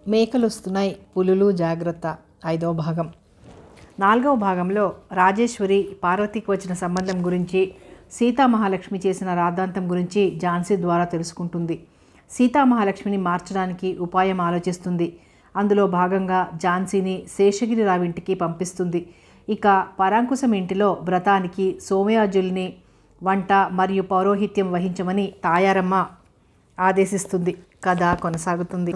మేకలు వస్తున్నాయి పులులు జాగ్రత్త ఐదవ భాగం నాలుగవ భాగంలో రాజేశ్వరి పార్వతికి వచ్చిన సంబంధం గురించి సీతామహాలక్ష్మి చేసిన రాద్ధాంతం గురించి ఝాన్సీ ద్వారా తెలుసుకుంటుంది సీతామహాలక్ష్మిని మార్చడానికి ఉపాయం ఆలోచిస్తుంది అందులో భాగంగా ఝాన్సీని శేషగిరి రావింటికి పంపిస్తుంది ఇక పరాంకుశం ఇంటిలో వ్రతానికి సోమయాజుల్ని వంట మరియు పౌరోహిత్యం వహించమని తాయారమ్మ ఆదేశిస్తుంది కథ కొనసాగుతుంది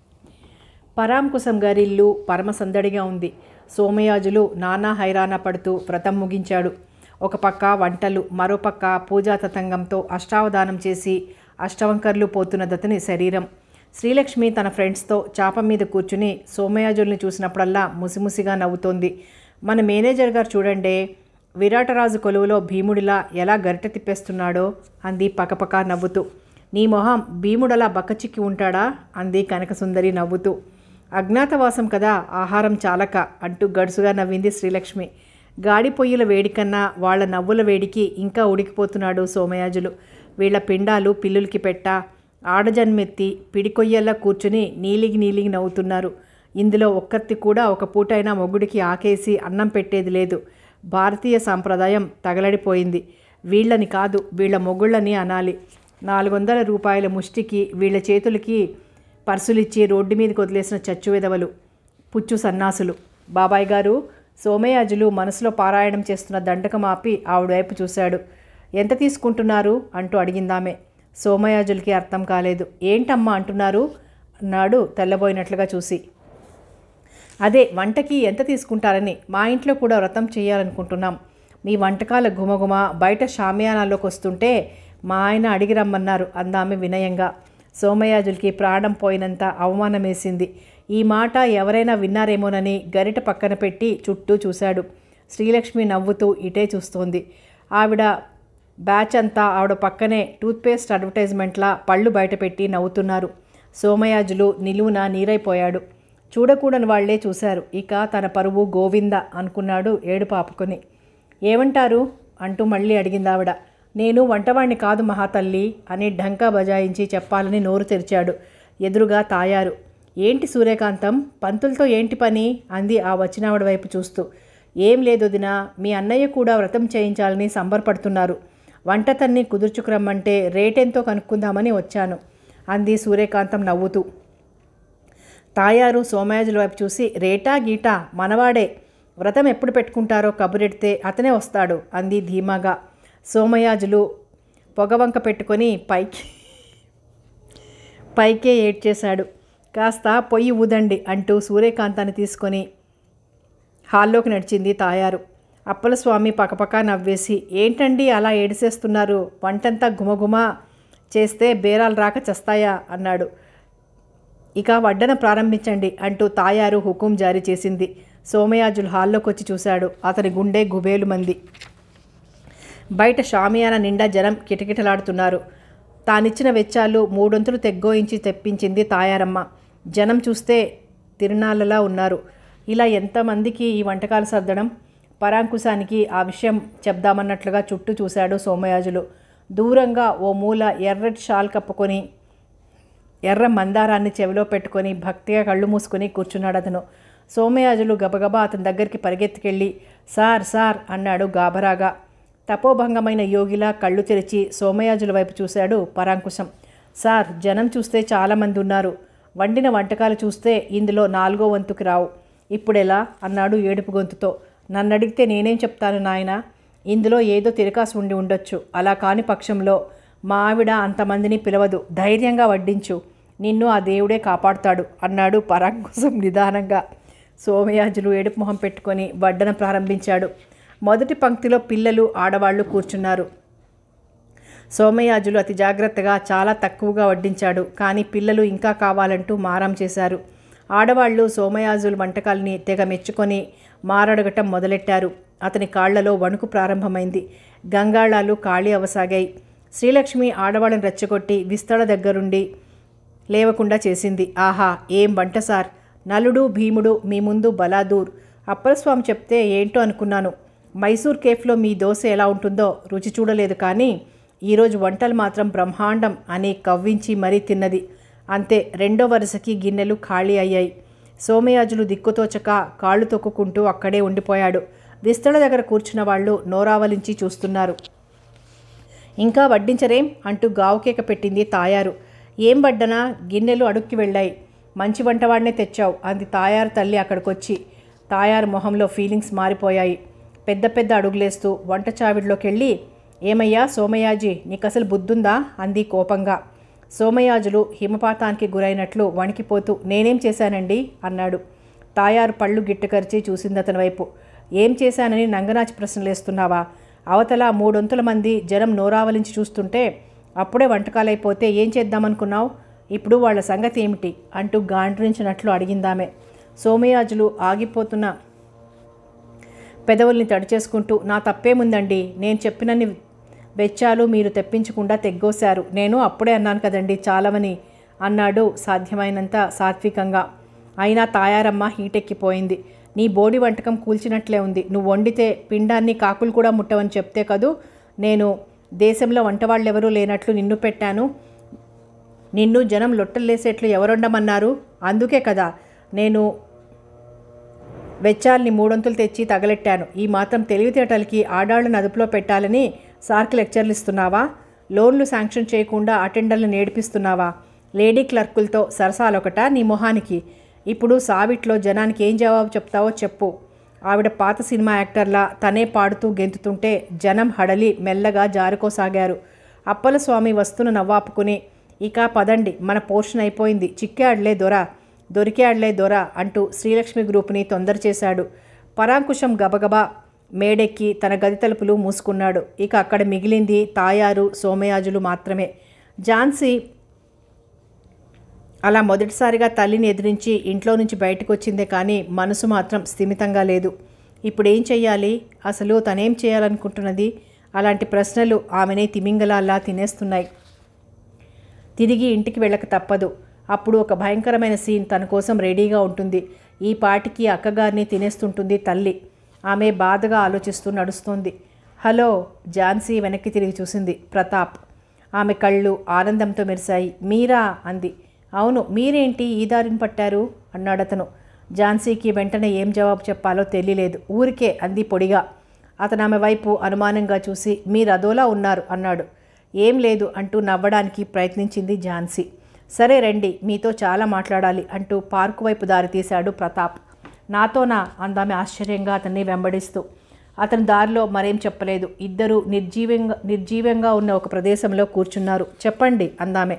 పరాంకుశం గారి ఇల్లు పరమ సందడిగా ఉంది సోమయాజులు నానా హైరాణ పడుతూ వ్రతం ముగించాడు ఒక పక్క వంటలు మరోపక్క పూజా తతంగంతో అష్టావధానం చేసి అష్టవంకర్లు పోతున్నదతని శరీరం శ్రీలక్ష్మి తన ఫ్రెండ్స్తో చాప మీద కూర్చుని సోమయాజుల్ని చూసినప్పుడల్లా ముసిముసిగా నవ్వుతోంది మన మేనేజర్ గారు చూడండి విరాటరాజు కొలువులో భీముడిలా ఎలా గరిట తిప్పేస్తున్నాడో అంది పకపక నవ్వుతూ నీ మొహం భీముడలా బక్కచిక్కి ఉంటాడా అంది కనకసుందరి నవ్వుతూ అజ్ఞాతవాసం కదా ఆహారం చాలక అంటూ గడుసుగా నవ్వింది శ్రీలక్ష్మి గాడి పొయ్యిల వేడికన్నా వాళ్ళ నవ్వుల వేడికి ఇంకా ఉడికిపోతున్నాడు సోమయాజులు వీళ్ళ పిండాలు పిల్లులకి పెట్ట ఆడజన్మెత్తి పిడికొయ్యల్లా కూర్చుని నీలిగి నీలిగి నవ్వుతున్నారు ఇందులో ఒక్కర్తి కూడా ఒక పూటైనా మొగుడికి ఆకేసి అన్నం పెట్టేది లేదు భారతీయ సాంప్రదాయం తగలడిపోయింది వీళ్ళని కాదు వీళ్ళ మొగుళ్ళని అనాలి నాలుగు వందల రూపాయల ముష్టికి వీళ్ళ చేతులకి పర్సులిచ్చి రోడ్డు మీదకి వదిలేసిన చచ్చు విధవలు పుచ్చు సన్నాసులు బాబాయ్ గారు సోమయాజులు మనసులో పారాయణం చేస్తున్న దండకం ఆపి ఆవిడ వైపు చూశాడు ఎంత తీసుకుంటున్నారు అంటూ అడిగిందామె సోమయాజులకి అర్థం కాలేదు ఏంటమ్మా అంటున్నారు అన్నాడు తెల్లబోయినట్లుగా చూసి అదే వంటకి ఎంత తీసుకుంటారని మా ఇంట్లో కూడా వ్రతం చేయాలనుకుంటున్నాం మీ వంటకాల గుమగుమ బయట షామియానాల్లోకి వస్తుంటే మా ఆయన అడిగి రమ్మన్నారు అందామె వినయంగా సోమయాజులకి ప్రాణం పోయినంత అవమానం వేసింది ఈ మాట ఎవరైనా విన్నారేమోనని గరిట పక్కన పెట్టి చుట్టూ చూశాడు శ్రీలక్ష్మి నవ్వుతూ ఇటే చూస్తోంది ఆవిడ బ్యాచ్ అంతా ఆవిడ పక్కనే టూత్పేస్ట్ అడ్వర్టైజ్మెంట్లా పళ్ళు బయటపెట్టి నవ్వుతున్నారు సోమయాజులు నిలువున నీరైపోయాడు చూడకూడని వాళ్లే చూశారు ఇక తన పరువు గోవింద అనుకున్నాడు ఏడు పాపుకొని ఏమంటారు అంటూ మళ్ళీ అడిగింది ఆవిడ నేను వంటవాణ్ణి కాదు మహాతల్లి అని ఢంకా బజాయించి చెప్పాలని నోరు తెరిచాడు ఎదురుగా తాయారు ఏంటి సూర్యకాంతం పంతులతో ఏంటి పని అంది ఆ వచ్చినావిడ వైపు చూస్తూ ఏం లేదు దినా మీ అన్నయ్య కూడా వ్రతం చేయించాలని సంబరపడుతున్నారు వంటతన్ని కుదుర్చుకురమ్మంటే రేటెంతో కనుక్కుందామని వచ్చాను అంది సూర్యకాంతం నవ్వుతూ తాయారు సోమయాజుల వైపు చూసి రేటా గీటా మనవాడే వ్రతం ఎప్పుడు పెట్టుకుంటారో కబురెడితే అతనే వస్తాడు అంది ధీమాగా సోమయాజులు పొగవంక పెట్టుకొని పైకి పైకే ఏడ్చేశాడు కాస్త పొయ్యి ఊదండి అంటూ సూర్యకాంతాన్ని తీసుకొని హాల్లోకి నడిచింది తాయారు అప్పలస్వామి పకపక నవ్వేసి ఏంటండి అలా ఏడిసేస్తున్నారు వంటంతా గుమగుమ చేస్తే బేరాలు రాక చస్తాయా అన్నాడు ఇక వడ్డన ప్రారంభించండి అంటూ తాయారు హుకుం జారీ చేసింది సోమయాజులు హాల్లోకి వచ్చి చూశాడు అతని గుండె గుబేలు మంది బయట షామియాన నిండా జనం కిటకిటలాడుతున్నారు తానిచ్చిన వెచ్చాలు మూడొంతులు తెగ్గోయించి తెప్పించింది తాయారమ్మ జనం చూస్తే తిరునాళ్ళలా ఉన్నారు ఇలా ఎంతమందికి ఈ వంటకాలు సర్దడం పరాంకుశానికి ఆ విషయం చెప్దామన్నట్లుగా చుట్టూ చూశాడు సోమయాజులు దూరంగా ఓ మూల ఎర్రటి షాల్ కప్పుకొని ఎర్ర మందారాన్ని చెవిలో పెట్టుకొని భక్తిగా కళ్ళు మూసుకొని కూర్చున్నాడు అతను సోమయాజులు గబగబా అతని దగ్గరికి పరిగెత్తుకెళ్ళి సార్ సార్ అన్నాడు గాబరాగా తపోభంగమైన యోగిలా కళ్ళు తెరిచి సోమయాజుల వైపు చూశాడు పరాంకుశం సార్ జనం చూస్తే చాలామంది ఉన్నారు వండిన వంటకాలు చూస్తే ఇందులో నాలుగో వంతుకి రావు ఇప్పుడెలా అన్నాడు ఏడుపు గొంతుతో నన్ను అడిగితే నేనేం చెప్తాను నాయన ఇందులో ఏదో తిరకాసు ఉండి ఉండొచ్చు అలా కాని పక్షంలో మా ఆవిడ అంతమందిని పిలవదు ధైర్యంగా వడ్డించు నిన్ను ఆ దేవుడే కాపాడుతాడు అన్నాడు పరాంకుశం నిదానంగా సోమయాజులు ఏడుపు మొహం పెట్టుకొని వడ్డన ప్రారంభించాడు మొదటి పంక్తిలో పిల్లలు ఆడవాళ్లు కూర్చున్నారు సోమయాజులు అతి జాగ్రత్తగా చాలా తక్కువగా వడ్డించాడు కానీ పిల్లలు ఇంకా కావాలంటూ మారం చేశారు ఆడవాళ్లు సోమయాజుల వంటకాల్ని తెగ మెచ్చుకొని మారడగటం మొదలెట్టారు అతని కాళ్లలో వణుకు ప్రారంభమైంది గంగాళాలు ఖాళీ అవసాగాయి శ్రీలక్ష్మి ఆడవాళ్ళని రెచ్చగొట్టి విస్తళ దగ్గరుండి లేవకుండా చేసింది ఆహా ఏం వంట సార్ నలుడు భీముడు మీ ముందు బలాదూర్ అప్పలస్వామి చెప్తే ఏంటో అనుకున్నాను మైసూర్ కేఫ్లో మీ దోశ ఎలా ఉంటుందో రుచి చూడలేదు కానీ ఈరోజు వంటలు మాత్రం బ్రహ్మాండం అని కవ్వించి మరీ తిన్నది అంతే రెండో వరుసకి గిన్నెలు ఖాళీ అయ్యాయి సోమయాజులు దిక్కుతోచక కాళ్ళు తొక్కుకుంటూ అక్కడే ఉండిపోయాడు విస్తరణ దగ్గర కూర్చున్న వాళ్ళు నోరావలించి చూస్తున్నారు ఇంకా వడ్డించరేం అంటూ గావుకేక పెట్టింది తాయారు ఏం వడ్డనా గిన్నెలు అడుక్కి వెళ్ళాయి మంచి వంటవాడినే తెచ్చావు అంది తాయారు తల్లి అక్కడికొచ్చి తాయారు మొహంలో ఫీలింగ్స్ మారిపోయాయి పెద్ద పెద్ద అడుగులేస్తూ వంట చావిడిలోకి వెళ్ళి ఏమయ్యా సోమయాజీ నీకు అసలు బుద్ధుందా అంది కోపంగా సోమయాజులు హిమపాతానికి గురైనట్లు వణికిపోతూ నేనేం చేశానండి అన్నాడు తాయారు పళ్ళు గిట్టకరిచి చూసింది అతని వైపు ఏం చేశానని నంగనాచి ప్రశ్నలేస్తున్నావా అవతల మూడొంతుల మంది జనం నోరావలించి చూస్తుంటే అప్పుడే వంటకాలైపోతే ఏం చేద్దామనుకున్నావు ఇప్పుడు వాళ్ళ సంగతి ఏమిటి అంటూ గాండ్రించినట్లు అడిగిందామె సోమయాజులు ఆగిపోతున్న పెదవుల్ని తడిచేసుకుంటూ నా తప్పేముందండి నేను చెప్పినన్ని వెచ్చాలు మీరు తెప్పించకుండా తెగ్గోశారు నేను అప్పుడే అన్నాను కదండి చాలవని అన్నాడు సాధ్యమైనంత సాత్వికంగా అయినా తాయారమ్మ హీటెక్కిపోయింది నీ బోడి వంటకం కూల్చినట్లే ఉంది నువ్వు వండితే పిండాన్ని కాకులు కూడా ముట్టవని చెప్తే కదూ నేను దేశంలో వంటవాళ్ళెవరూ లేనట్లు నిన్ను పెట్టాను నిన్ను జనం లొట్టలేసేట్లు ఎవరొండమన్నారు అందుకే కదా నేను వెచ్చాల్ని మూడొంతులు తెచ్చి తగలెట్టాను ఈ మాత్రం తెలివితేటలకి ఆడాళ్ళను అదుపులో పెట్టాలని సార్కి లెక్చర్లు ఇస్తున్నావా లోన్లు శాంక్షన్ చేయకుండా అటెండర్లు నేర్పిస్తున్నావా లేడీ క్లర్కులతో సరసాలొకట నీ మొహానికి ఇప్పుడు సావిట్లో జనానికి ఏం జవాబు చెప్తావో చెప్పు ఆవిడ పాత సినిమా యాక్టర్లా తనే పాడుతూ గెంతుతుంటే జనం హడలి మెల్లగా జారుకోసాగారు అప్పలస్వామి వస్తున్న నవ్వాపుకుని ఇక పదండి మన పోర్షన్ అయిపోయింది చిక్కాడ్లే దొర దొరికాడ్లే దొర అంటూ శ్రీలక్ష్మి గ్రూప్ని తొందర చేశాడు పరాంకుశం గబగబా మేడెక్కి తన గది తలుపులు మూసుకున్నాడు ఇక అక్కడ మిగిలింది తాయారు సోమయాజులు మాత్రమే ఝాన్సీ అలా మొదటిసారిగా తల్లిని ఎదిరించి ఇంట్లో నుంచి బయటకు వచ్చిందే కానీ మనసు మాత్రం స్థిమితంగా లేదు ఇప్పుడు ఏం చెయ్యాలి అసలు తనేం చేయాలనుకుంటున్నది అలాంటి ప్రశ్నలు ఆమెని తిమింగలాల్లా తినేస్తున్నాయి తిరిగి ఇంటికి వెళ్ళక తప్పదు అప్పుడు ఒక భయంకరమైన సీన్ తన కోసం రెడీగా ఉంటుంది ఈ పాటికి అక్కగారిని తినేస్తుంటుంది తల్లి ఆమె బాధగా ఆలోచిస్తూ నడుస్తోంది హలో ఝాన్సీ వెనక్కి తిరిగి చూసింది ప్రతాప్ ఆమె కళ్ళు ఆనందంతో మెరిశాయి మీరా అంది అవును మీరేంటి ఈ దారిని పట్టారు అన్నాడతను ఝాన్సీకి వెంటనే ఏం జవాబు చెప్పాలో తెలియలేదు ఊరికే అంది పొడిగా అతను ఆమె వైపు అనుమానంగా చూసి మీరు అదోలా ఉన్నారు అన్నాడు ఏం లేదు అంటూ నవ్వడానికి ప్రయత్నించింది ఝాన్సీ సరే రండి మీతో చాలా మాట్లాడాలి అంటూ పార్కు వైపు దారి తీశాడు ప్రతాప్ నాతోనా అందామె ఆశ్చర్యంగా అతన్ని వెంబడిస్తూ అతని దారిలో మరేం చెప్పలేదు ఇద్దరు నిర్జీవంగా నిర్జీవంగా ఉన్న ఒక ప్రదేశంలో కూర్చున్నారు చెప్పండి అందామె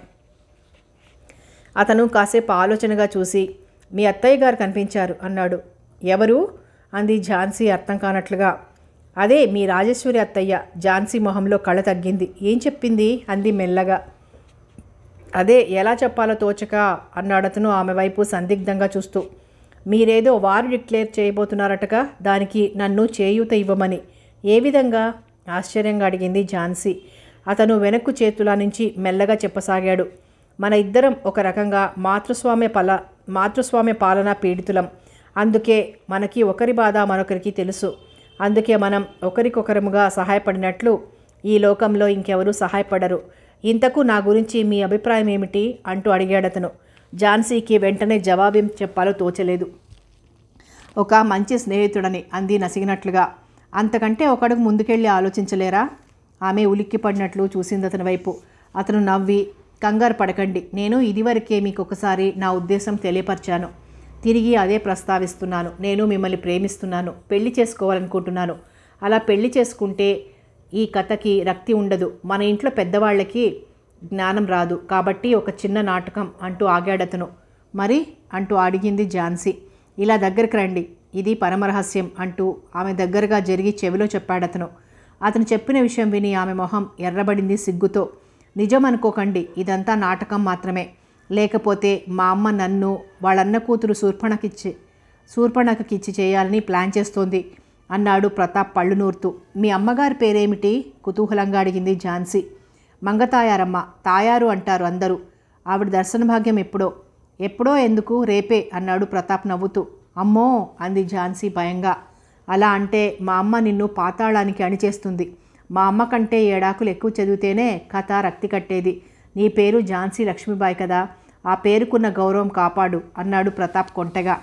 అతను కాసేపు ఆలోచనగా చూసి మీ అత్తయ్య గారు కనిపించారు అన్నాడు ఎవరు అంది ఝాన్సీ అర్థం కానట్లుగా అదే మీ రాజేశ్వరి అత్తయ్య ఝాన్సీ మొహంలో కళ తగ్గింది ఏం చెప్పింది అంది మెల్లగా అదే ఎలా చెప్పాలో తోచక అన్నాడతను ఆమె వైపు సందిగ్ధంగా చూస్తూ మీరేదో వారు డిక్లేర్ చేయబోతున్నారటగా దానికి నన్ను చేయూత ఇవ్వమని ఏ విధంగా ఆశ్చర్యంగా అడిగింది ఝాన్సీ అతను వెనక్కు చేతుల నుంచి మెల్లగా చెప్పసాగాడు మన ఇద్దరం ఒక రకంగా మాతృస్వామ్య పల మాతృస్వామ్య పాలన పీడితులం అందుకే మనకి ఒకరి బాధ మరొకరికి తెలుసు అందుకే మనం ఒకరికొకరముగా సహాయపడినట్లు ఈ లోకంలో ఇంకెవరూ సహాయపడరు ఇంతకు నా గురించి మీ అభిప్రాయం ఏమిటి అంటూ అడిగాడతను ఝాన్సీకి వెంటనే జవాబేం చెప్పాలో తోచలేదు ఒక మంచి స్నేహితుడని అంది నసిగినట్లుగా అంతకంటే ఒకడుగు ముందుకెళ్ళి ఆలోచించలేరా ఆమె ఉలిక్కిపడినట్లు చూసింది అతని వైపు అతను నవ్వి కంగారు పడకండి నేను ఇదివరకే మీకు ఒకసారి నా ఉద్దేశం తెలియపరిచాను తిరిగి అదే ప్రస్తావిస్తున్నాను నేను మిమ్మల్ని ప్రేమిస్తున్నాను పెళ్లి చేసుకోవాలనుకుంటున్నాను అలా పెళ్లి చేసుకుంటే ఈ కథకి రక్తి ఉండదు మన ఇంట్లో పెద్దవాళ్ళకి జ్ఞానం రాదు కాబట్టి ఒక చిన్న నాటకం అంటూ ఆగాడతను మరి అంటూ అడిగింది ఝాన్సీ ఇలా దగ్గరికి రండి ఇది పరమరహస్యం అంటూ ఆమె దగ్గరగా జరిగి చెవిలో చెప్పాడతను అతను చెప్పిన విషయం విని ఆమె మొహం ఎర్రబడింది సిగ్గుతో నిజం అనుకోకండి ఇదంతా నాటకం మాత్రమే లేకపోతే మా అమ్మ నన్ను వాళ్ళన్న కూతురు శూర్పణకిచ్చి శూర్పణకిచ్చి చేయాలని ప్లాన్ చేస్తోంది అన్నాడు ప్రతాప్ పళ్ళు నూరుతూ మీ అమ్మగారి పేరేమిటి కుతూహలంగా అడిగింది ఝాన్సీ మంగతాయారమ్మ తాయారు అంటారు అందరూ ఆవిడ దర్శన భాగ్యం ఎప్పుడో ఎప్పుడో ఎందుకు రేపే అన్నాడు ప్రతాప్ నవ్వుతూ అమ్మో అంది ఝాన్సీ భయంగా అలా అంటే మా అమ్మ నిన్ను పాతాళానికి అణిచేస్తుంది మా అమ్మ కంటే ఏడాకులు ఎక్కువ చదివితేనే కథ రక్తి కట్టేది నీ పేరు ఝాన్సీ లక్ష్మీబాయి కదా ఆ పేరుకున్న గౌరవం కాపాడు అన్నాడు ప్రతాప్ కొంటెగా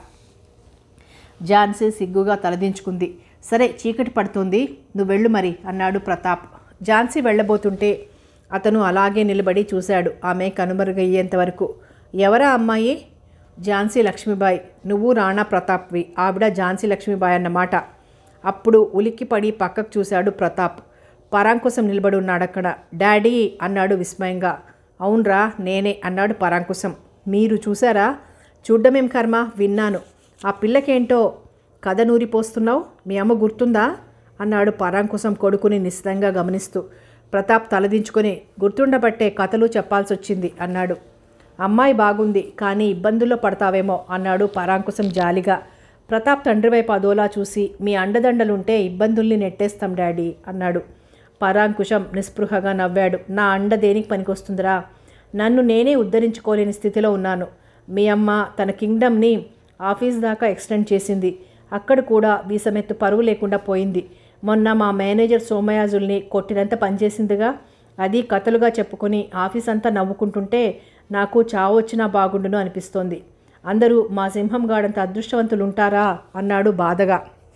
ఝాన్సీ సిగ్గుగా తలదించుకుంది సరే చీకటి పడుతుంది నువ్వు వెళ్ళు మరి అన్నాడు ప్రతాప్ ఝాన్సీ వెళ్ళబోతుంటే అతను అలాగే నిలబడి చూశాడు ఆమె కనుమరుగయ్యేంత వరకు ఎవరా అమ్మాయి ఝాన్సీ లక్ష్మీబాయి నువ్వు రాణా ప్రతాప్వి ఆవిడ ఝాన్సీ లక్ష్మీబాయి అన్నమాట అప్పుడు ఉలిక్కిపడి పక్కకు చూశాడు ప్రతాప్ పరాంకుశం నిలబడి ఉన్నాడు అక్కడ డాడీ అన్నాడు విస్మయంగా అవునరా నేనే అన్నాడు పరాంకుశం మీరు చూసారా చూడ్డమేం కర్మ విన్నాను ఆ పిల్లకేంటో కథ నూరిపోస్తున్నావు మీ అమ్మ గుర్తుందా అన్నాడు పరాంకుశం కొడుకుని నిశ్చితంగా గమనిస్తూ ప్రతాప్ తలదించుకొని గుర్తుండబట్టే కథలు చెప్పాల్సి వచ్చింది అన్నాడు అమ్మాయి బాగుంది కానీ ఇబ్బందుల్లో పడతావేమో అన్నాడు పరాంకుశం జాలిగా ప్రతాప్ తండ్రి వైపు అదోలా చూసి మీ అండదండలుంటే ఇబ్బందుల్ని నెట్టేస్తాం డాడీ అన్నాడు పరాంకుశం నిస్పృహగా నవ్వాడు నా అండ దేనికి పనికొస్తుందిరా నన్ను నేనే ఉద్ధరించుకోలేని స్థితిలో ఉన్నాను మీ అమ్మ తన కింగ్డమ్ని ఆఫీస్ దాకా ఎక్స్టెండ్ చేసింది అక్కడ కూడా వీసమెత్తు పరువు లేకుండా పోయింది మొన్న మా మేనేజర్ సోమయాజుల్ని కొట్టినంత పనిచేసిందిగా అది కథలుగా చెప్పుకొని ఆఫీస్ అంతా నవ్వుకుంటుంటే నాకు చావు వచ్చినా బాగుండును అనిపిస్తోంది అందరూ మా సింహం గాడంత అదృష్టవంతులు ఉంటారా అన్నాడు బాధగా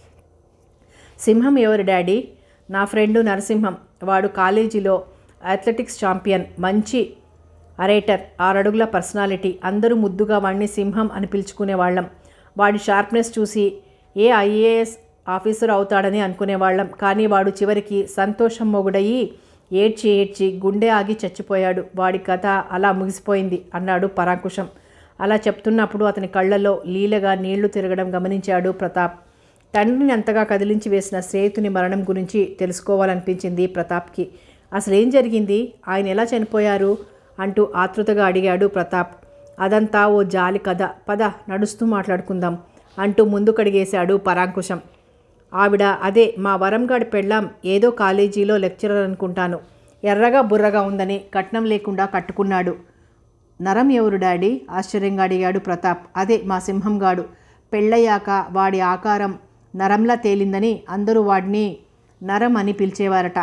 సింహం ఎవరు డాడీ నా ఫ్రెండు నరసింహం వాడు కాలేజీలో అథ్లెటిక్స్ ఛాంపియన్ మంచి అరేటర్ ఆరడుగుల పర్సనాలిటీ అందరూ ముద్దుగా వాడిని సింహం అని పిలుచుకునేవాళ్ళం వాడి షార్ప్నెస్ చూసి ఏ ఐఏఎస్ ఆఫీసర్ అవుతాడని అనుకునేవాళ్ళం కానీ వాడు చివరికి సంతోషం మొగుడయి ఏడ్చి ఏడ్చి గుండె ఆగి చచ్చిపోయాడు వాడి కథ అలా ముగిసిపోయింది అన్నాడు పరాంకుశం అలా చెప్తున్నప్పుడు అతని కళ్ళల్లో లీలగా నీళ్లు తిరగడం గమనించాడు ప్రతాప్ తండ్రిని అంతగా కదిలించి వేసిన స్నేహితుని మరణం గురించి తెలుసుకోవాలనిపించింది ప్రతాప్కి అసలు ఏం జరిగింది ఆయన ఎలా చనిపోయారు అంటూ ఆతృతగా అడిగాడు ప్రతాప్ అదంతా ఓ జాలి కథ పద నడుస్తూ మాట్లాడుకుందాం అంటూ ముందు కడిగేశాడు పరాంకుశం ఆవిడ అదే మా వరంగాడి పెళ్ళాం ఏదో కాలేజీలో లెక్చరర్ అనుకుంటాను ఎర్రగా బుర్రగా ఉందని కట్నం లేకుండా కట్టుకున్నాడు నరం ఎవరు డాడీ ఆశ్చర్యంగా అడిగాడు ప్రతాప్ అదే మా సింహంగాడు పెళ్ళయ్యాక వాడి ఆకారం నరంలా తేలిందని అందరూ వాడిని నరం అని పిలిచేవారట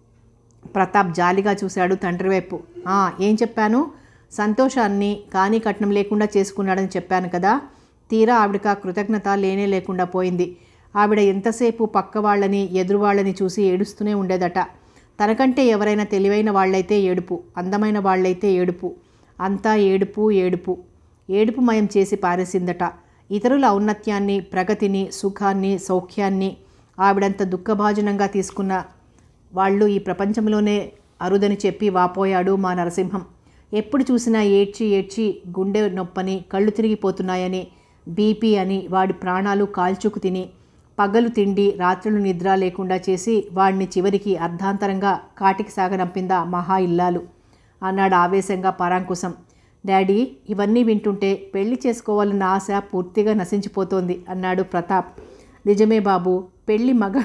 ప్రతాప్ జాలిగా చూశాడు తండ్రి వైపు "ఆ, ఏం చెప్పాను సంతోషాన్ని కానీ కట్నం లేకుండా చేసుకున్నాడని చెప్పాను కదా తీరా ఆవిడకి ఆ కృతజ్ఞత లేనే లేకుండా పోయింది ఆవిడ ఎంతసేపు పక్క వాళ్ళని ఎదురు వాళ్ళని చూసి ఏడుస్తూనే ఉండేదట తనకంటే ఎవరైనా తెలివైన వాళ్ళైతే ఏడుపు అందమైన వాళ్ళైతే ఏడుపు అంతా ఏడుపు ఏడుపు ఏడుపు మయం చేసి పారేసిందట ఇతరుల ఔన్నత్యాన్ని ప్రగతిని సుఖాన్ని సౌఖ్యాన్ని ఆవిడంత దుఃఖభాజనంగా తీసుకున్న వాళ్ళు ఈ ప్రపంచంలోనే అరుదని చెప్పి వాపోయాడు మా నరసింహం ఎప్పుడు చూసినా ఏడ్చి ఏడ్చి గుండె నొప్పని కళ్ళు తిరిగిపోతున్నాయని బీపీ అని వాడి ప్రాణాలు కాల్చుకు తిని పగలు తిండి రాత్రులు నిద్ర లేకుండా చేసి వాడిని చివరికి అర్ధాంతరంగా కాటికి సాగనంపిందా మహా ఇల్లాలు అన్నాడు ఆవేశంగా పరాంకుశం డాడీ ఇవన్నీ వింటుంటే పెళ్లి చేసుకోవాలన్న ఆశ పూర్తిగా నశించిపోతోంది అన్నాడు ప్రతాప్ నిజమే బాబు పెళ్లి మగ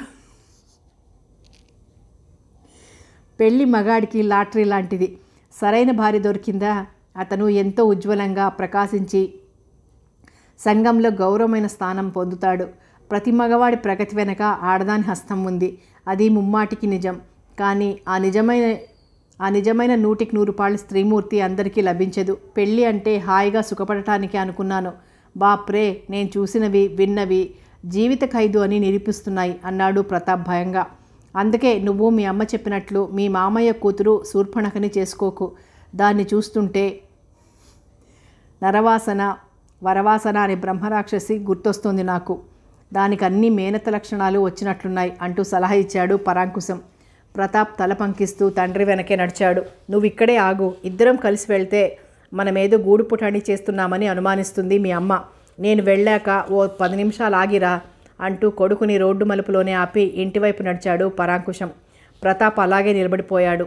పెళ్లి మగాడికి లాటరీ లాంటిది సరైన భార్య దొరికిందా అతను ఎంతో ఉజ్వలంగా ప్రకాశించి సంఘంలో గౌరవమైన స్థానం పొందుతాడు ప్రతి మగవాడి ప్రగతి వెనక ఆడదాని హస్తం ఉంది అది ముమ్మాటికి నిజం కానీ ఆ నిజమైన ఆ నిజమైన నూటికి నూరు పాళ్ళ స్త్రీమూర్తి అందరికీ లభించదు పెళ్ళి అంటే హాయిగా సుఖపడటానికి అనుకున్నాను బాప్రే నేను చూసినవి విన్నవి జీవిత ఖైదు అని నిరూపిస్తున్నాయి అన్నాడు ప్రతాప్ భయంగా అందుకే నువ్వు మీ అమ్మ చెప్పినట్లు మీ మామయ్య కూతురు శూర్పణకని చేసుకోకు దాన్ని చూస్తుంటే నరవాసన వరవాసన అనే బ్రహ్మరాక్షసి గుర్తొస్తుంది నాకు దానికి అన్ని మేనత లక్షణాలు వచ్చినట్లున్నాయి అంటూ సలహా ఇచ్చాడు పరాంకుశం ప్రతాప్ తల పంకిస్తూ తండ్రి వెనకే నడిచాడు నువ్వు ఇక్కడే ఆగు ఇద్దరం కలిసి వెళ్తే మనమేదో గూడు పుటాణి చేస్తున్నామని అనుమానిస్తుంది మీ అమ్మ నేను వెళ్ళాక ఓ పది నిమిషాలు ఆగిరా అంటూ కొడుకుని రోడ్డు మలుపులోనే ఆపి ఇంటివైపు నడిచాడు పరాంకుశం ప్రతాప్ అలాగే నిలబడిపోయాడు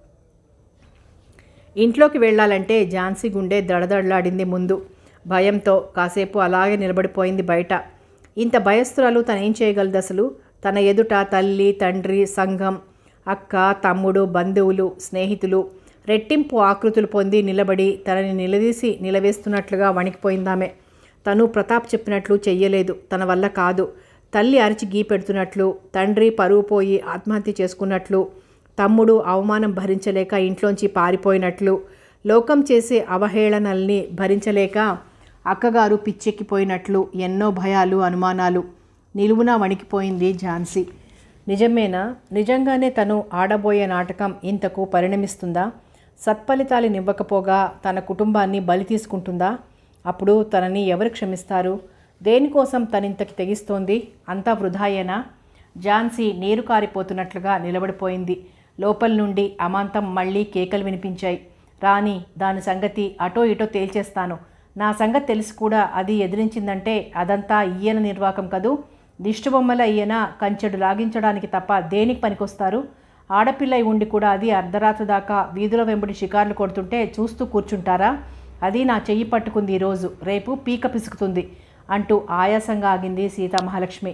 ఇంట్లోకి వెళ్ళాలంటే ఝాన్సీ గుండె దడదడలాడింది ముందు భయంతో కాసేపు అలాగే నిలబడిపోయింది బయట ఇంత భయస్థురాలు తను ఏం చేయగలదు అసలు తన ఎదుట తల్లి తండ్రి సంఘం అక్క తమ్ముడు బంధువులు స్నేహితులు రెట్టింపు ఆకృతులు పొంది నిలబడి తనని నిలదీసి నిలవేస్తున్నట్లుగా వణికిపోయిందామె తను ప్రతాప్ చెప్పినట్లు చెయ్యలేదు తన వల్ల కాదు తల్లి అరిచి గీ పెడుతున్నట్లు తండ్రి పరువు పోయి ఆత్మహత్య చేసుకున్నట్లు తమ్ముడు అవమానం భరించలేక ఇంట్లోంచి పారిపోయినట్లు లోకం చేసే అవహేళనల్ని భరించలేక అక్కగారు పిచ్చెక్కిపోయినట్లు ఎన్నో భయాలు అనుమానాలు నిలువునా వణికిపోయింది ఝాన్సీ నిజమేనా నిజంగానే తను ఆడబోయే నాటకం ఇంతకు పరిణమిస్తుందా సత్ఫలితాలు నివ్వకపోగా తన కుటుంబాన్ని బలి తీసుకుంటుందా అప్పుడు తనని ఎవరు క్షమిస్తారు దేనికోసం తనింతకి తెగిస్తోంది అంతా వృధాయేనా ఝాన్సీ నీరు కారిపోతున్నట్లుగా నిలబడిపోయింది లోపల నుండి అమాంతం మళ్ళీ కేకలు వినిపించాయి రాని దాని సంగతి అటో ఇటో తేల్చేస్తాను నా సంగతి తెలిసి కూడా అది ఎదిరించిందంటే అదంతా ఈయన నిర్వాకం కదూ దిష్టిబొమ్మల ఈయన కంచెడు లాగించడానికి తప్ప దేనికి పనికొస్తారు ఆడపిల్ల అయి ఉండి కూడా అది అర్ధరాత్రి దాకా వీధుల వెంబడి షికార్లు కొడుతుంటే చూస్తూ కూర్చుంటారా అది నా చెయ్యి పట్టుకుంది ఈరోజు రేపు పీక పిసుకుతుంది అంటూ ఆయాసంగా ఆగింది సీతామహాలక్ష్మి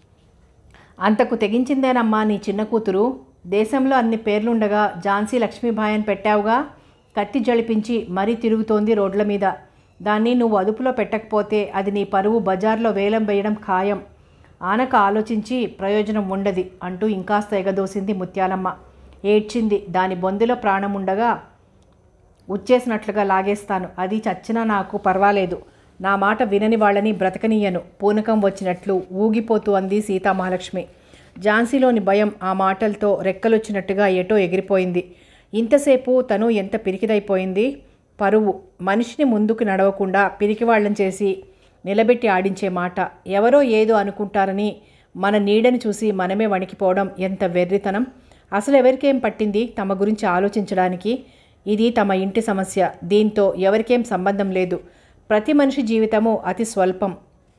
అంతకు తెగించిందేనమ్మా నీ చిన్న కూతురు దేశంలో అన్ని పేర్లుండగా ఝాన్సీ లక్ష్మీబాయి అని పెట్టావుగా కత్తి జడిపించి మరీ తిరుగుతోంది రోడ్ల మీద దాన్ని నువ్వు అదుపులో పెట్టకపోతే అది నీ పరువు బజార్లో వేలం వేయడం ఖాయం ఆనక ఆలోచించి ప్రయోజనం ఉండది అంటూ ఇంకాస్త ఎగదోసింది ముత్యాలమ్మ ఏడ్చింది దాని బొందులో ప్రాణం ఉండగా ఉచ్చేసినట్లుగా లాగేస్తాను అది చచ్చినా నాకు పర్వాలేదు నా మాట వినని వాళ్ళని బ్రతకనీయను పూనకం వచ్చినట్లు ఊగిపోతూ అంది సీతామహాలక్ష్మి ఝాన్సీలోని భయం ఆ మాటలతో రెక్కలొచ్చినట్టుగా ఎటో ఎగిరిపోయింది ఇంతసేపు తను ఎంత పిరికిదైపోయింది పరువు మనిషిని ముందుకు నడవకుండా పిరికివాళ్ళని చేసి నిలబెట్టి ఆడించే మాట ఎవరో ఏదో అనుకుంటారని మన నీడని చూసి మనమే వణికిపోవడం ఎంత వెర్రితనం అసలు ఎవరికేం పట్టింది తమ గురించి ఆలోచించడానికి ఇది తమ ఇంటి సమస్య దీంతో ఎవరికేం సంబంధం లేదు ప్రతి మనిషి జీవితము అతి స్వల్పం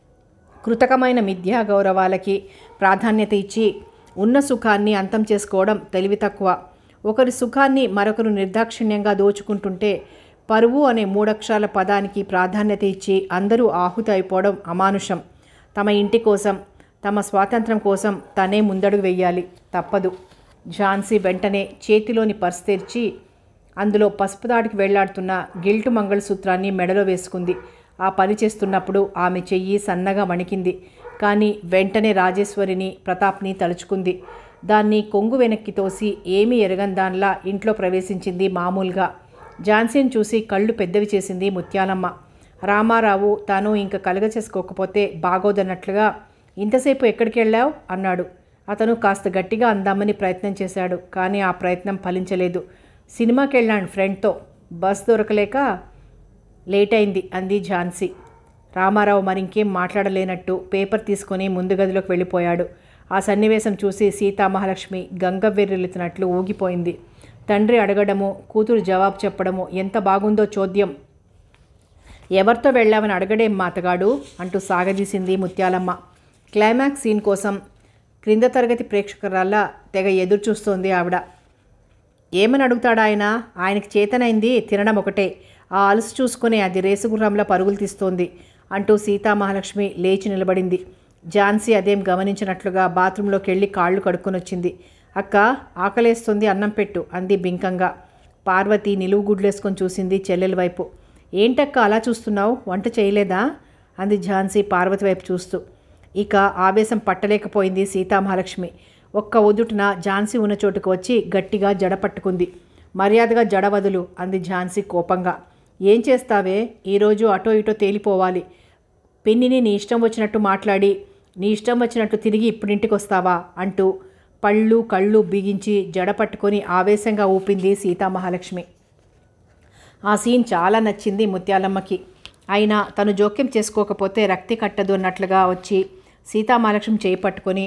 కృతకమైన మిథ్యా గౌరవాలకి ప్రాధాన్యత ఇచ్చి ఉన్న సుఖాన్ని అంతం చేసుకోవడం తెలివి తక్కువ ఒకరి సుఖాన్ని మరొకరు నిర్దాక్షిణ్యంగా దోచుకుంటుంటే పరువు అనే మూడక్షరాల పదానికి ప్రాధాన్యత ఇచ్చి అందరూ ఆహుతి అయిపోవడం అమానుషం తమ ఇంటి కోసం తమ స్వాతంత్రం కోసం తనే ముందడుగు వెయ్యాలి తప్పదు ఝాన్సీ వెంటనే చేతిలోని పర్స్ తెరిచి అందులో పసుపు దాడికి వెళ్లాడుతున్న గిల్టు మంగళసూత్రాన్ని మెడలో వేసుకుంది ఆ పని చేస్తున్నప్పుడు ఆమె చెయ్యి సన్నగా వణికింది కానీ వెంటనే రాజేశ్వరిని ప్రతాప్ని తలుచుకుంది దాన్ని కొంగు వెనక్కి తోసి ఏమీ ఎరగందాన్లా ఇంట్లో ప్రవేశించింది మామూలుగా ఝాన్సీని చూసి కళ్ళు పెద్దవి చేసింది ముత్యాలమ్మ రామారావు తాను ఇంక కలగ చేసుకోకపోతే బాగోదన్నట్లుగా ఇంతసేపు ఎక్కడికి వెళ్ళావు అన్నాడు అతను కాస్త గట్టిగా అందామని ప్రయత్నం చేశాడు కానీ ఆ ప్రయత్నం ఫలించలేదు సినిమాకి వెళ్ళాను ఫ్రెండ్తో బస్ దొరకలేక లేట్ అయింది అంది ఝాన్సీ రామారావు మరింకేం మాట్లాడలేనట్టు పేపర్ తీసుకొని ముందు గదిలోకి వెళ్ళిపోయాడు ఆ సన్నివేశం చూసి సీతామహాలక్ష్మి గంగవెర్రెలుతున్నట్లు ఊగిపోయింది తండ్రి అడగడము కూతురు జవాబు చెప్పడము ఎంత బాగుందో చోద్యం ఎవరితో వెళ్ళామని అడగడేం మాతగాడు అంటూ సాగదీసింది ముత్యాలమ్మ క్లైమాక్స్ సీన్ కోసం క్రింద తరగతి ప్రేక్షకురాల్లా తెగ ఎదురు చూస్తోంది ఆవిడ ఏమని అడుగుతాడా ఆయన ఆయనకి చేతనైంది తినడం ఒకటే ఆ అలసు చూసుకుని అది రేసుగుర్రంలా పరుగులు తీస్తోంది అంటూ సీతామహాలక్ష్మి లేచి నిలబడింది ఝాన్సీ అదేం గమనించినట్లుగా బాత్రూంలోకి వెళ్ళి కాళ్ళు కడుక్కొని వచ్చింది అక్క ఆకలేస్తుంది అన్నం పెట్టు అంది బింకంగా పార్వతి నిలువు గుడ్లేసుకొని చూసింది చెల్లెల వైపు ఏంటక్క అలా చూస్తున్నావు వంట చేయలేదా అంది ఝాన్సీ పార్వతి వైపు చూస్తూ ఇక ఆవేశం పట్టలేకపోయింది సీతామహాలక్ష్మి ఒక్క ఉదుటున ఝాన్సీ ఉన్న చోటుకు వచ్చి గట్టిగా జడ పట్టుకుంది మర్యాదగా జడ వదులు అంది ఝాన్సీ కోపంగా ఏం చేస్తావే ఈరోజు అటో ఇటో తేలిపోవాలి పిన్నిని నీ ఇష్టం వచ్చినట్టు మాట్లాడి నీ ఇష్టం వచ్చినట్టు తిరిగి ఇప్పుడింటికి వస్తావా అంటూ పళ్ళు కళ్ళు బిగించి జడ పట్టుకొని ఆవేశంగా ఊపింది సీతామహాలక్ష్మి ఆ సీన్ చాలా నచ్చింది ముత్యాలమ్మకి అయినా తను జోక్యం చేసుకోకపోతే రక్తి కట్టదు అన్నట్లుగా వచ్చి సీతామహాలక్ష్మి చేయి పట్టుకొని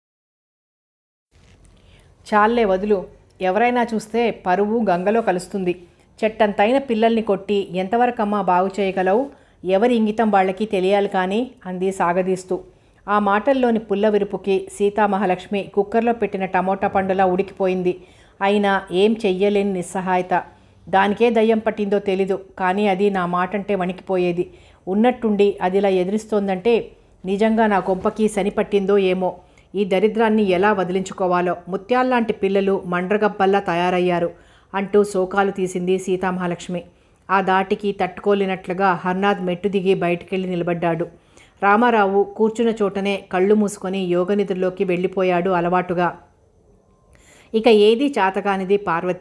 చాలే వదులు ఎవరైనా చూస్తే పరువు గంగలో కలుస్తుంది చెట్టంతైన పిల్లల్ని కొట్టి ఎంతవరకమ్మా బాగు చేయగలవు ఎవరి ఇంగితం వాళ్ళకి తెలియాలి కానీ అంది సాగదీస్తూ ఆ మాటల్లోని పుల్ల విరుపుకి సీతామహాలక్ష్మి కుక్కర్లో పెట్టిన టమోటా పండులా ఉడికిపోయింది అయినా ఏం చెయ్యలేని నిస్సహాయత దానికే దయ్యం పట్టిందో తెలీదు కానీ అది నా మాట అంటే వణికిపోయేది ఉన్నట్టుండి అది ఇలా ఎదిరిస్తోందంటే నిజంగా నా కొంపకి శని పట్టిందో ఏమో ఈ దరిద్రాన్ని ఎలా వదిలించుకోవాలో ముత్యాల్లాంటి పిల్లలు మండ్రగబ్బల్లా తయారయ్యారు అంటూ శోకాలు తీసింది సీతామహాలక్ష్మి ఆ దాటికి తట్టుకోలేనట్లుగా హర్నాథ్ మెట్టు దిగి బయటికెళ్ళి నిలబడ్డాడు రామారావు కూర్చున్న చోటనే కళ్ళు మూసుకొని యోగనిధుల్లోకి వెళ్ళిపోయాడు అలవాటుగా ఇక ఏది చాతకానిది పార్వతి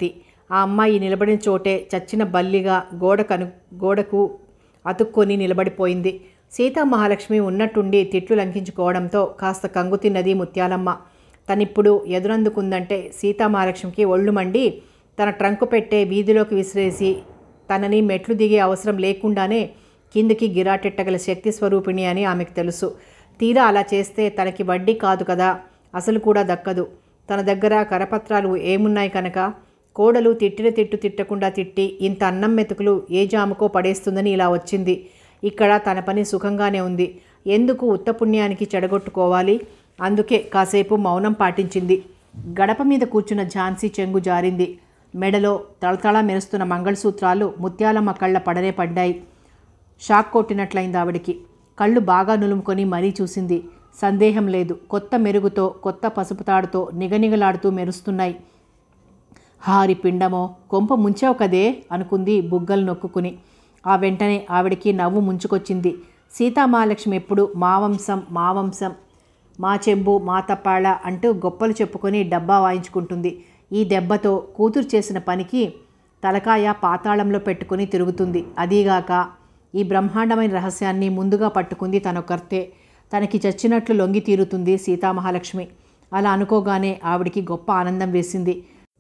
ఆ అమ్మాయి నిలబడిన చోటే చచ్చిన బల్లిగా గోడ కను గోడకు అతుక్కొని నిలబడిపోయింది సీతామహాలక్ష్మి ఉన్నట్టుండి తిట్లు లంకించుకోవడంతో కాస్త కంగు తిన్నది ముత్యాలమ్మ తనిప్పుడు ఎదురందుకుందంటే సీతామహాలక్ష్మికి ఒళ్ళు మండి తన ట్రంకు పెట్టే వీధిలోకి విసిరేసి తనని మెట్లు దిగే అవసరం లేకుండానే కిందికి గిరాటెట్టగల శక్తి స్వరూపిణి అని ఆమెకు తెలుసు తీరా అలా చేస్తే తనకి వడ్డీ కాదు కదా అసలు కూడా దక్కదు తన దగ్గర కరపత్రాలు ఏమున్నాయి కనుక కోడలు తిట్టిన తిట్టు తిట్టకుండా తిట్టి ఇంత అన్నం మెతుకులు ఏ జాముకో పడేస్తుందని ఇలా వచ్చింది ఇక్కడ తన పని సుఖంగానే ఉంది ఎందుకు ఉత్తపుణ్యానికి చెడగొట్టుకోవాలి అందుకే కాసేపు మౌనం పాటించింది గడప మీద కూర్చున్న ఝాన్సీ చెంగు జారింది మెడలో తళతళ మెరుస్తున్న మంగళసూత్రాలు ముత్యాలమ్మ కళ్ళ పడనే పడ్డాయి షాక్ కొట్టినట్లయింది ఆవిడికి కళ్ళు బాగా నులుముకొని మరీ చూసింది సందేహం లేదు కొత్త మెరుగుతో కొత్త పసుపు తాడుతో నిగనిగలాడుతూ మెరుస్తున్నాయి హారి పిండమో కొంప ముంచావు కదే అనుకుంది బుగ్గలు నొక్కుకుని ఆ వెంటనే ఆవిడికి నవ్వు ముంచుకొచ్చింది సీతామహాలక్ష్మి ఎప్పుడు మా వంశం మా వంశం మా చెంబు మా తప్పాళ అంటూ గొప్పలు చెప్పుకొని డబ్బా వాయించుకుంటుంది ఈ దెబ్బతో కూతురు చేసిన పనికి తలకాయ పాతాళంలో పెట్టుకుని తిరుగుతుంది అదీగాక ఈ బ్రహ్మాండమైన రహస్యాన్ని ముందుగా పట్టుకుంది తనొకర్తే తనకి చచ్చినట్లు లొంగి తీరుతుంది సీతామహాలక్ష్మి అలా అనుకోగానే ఆవిడికి గొప్ప ఆనందం వేసింది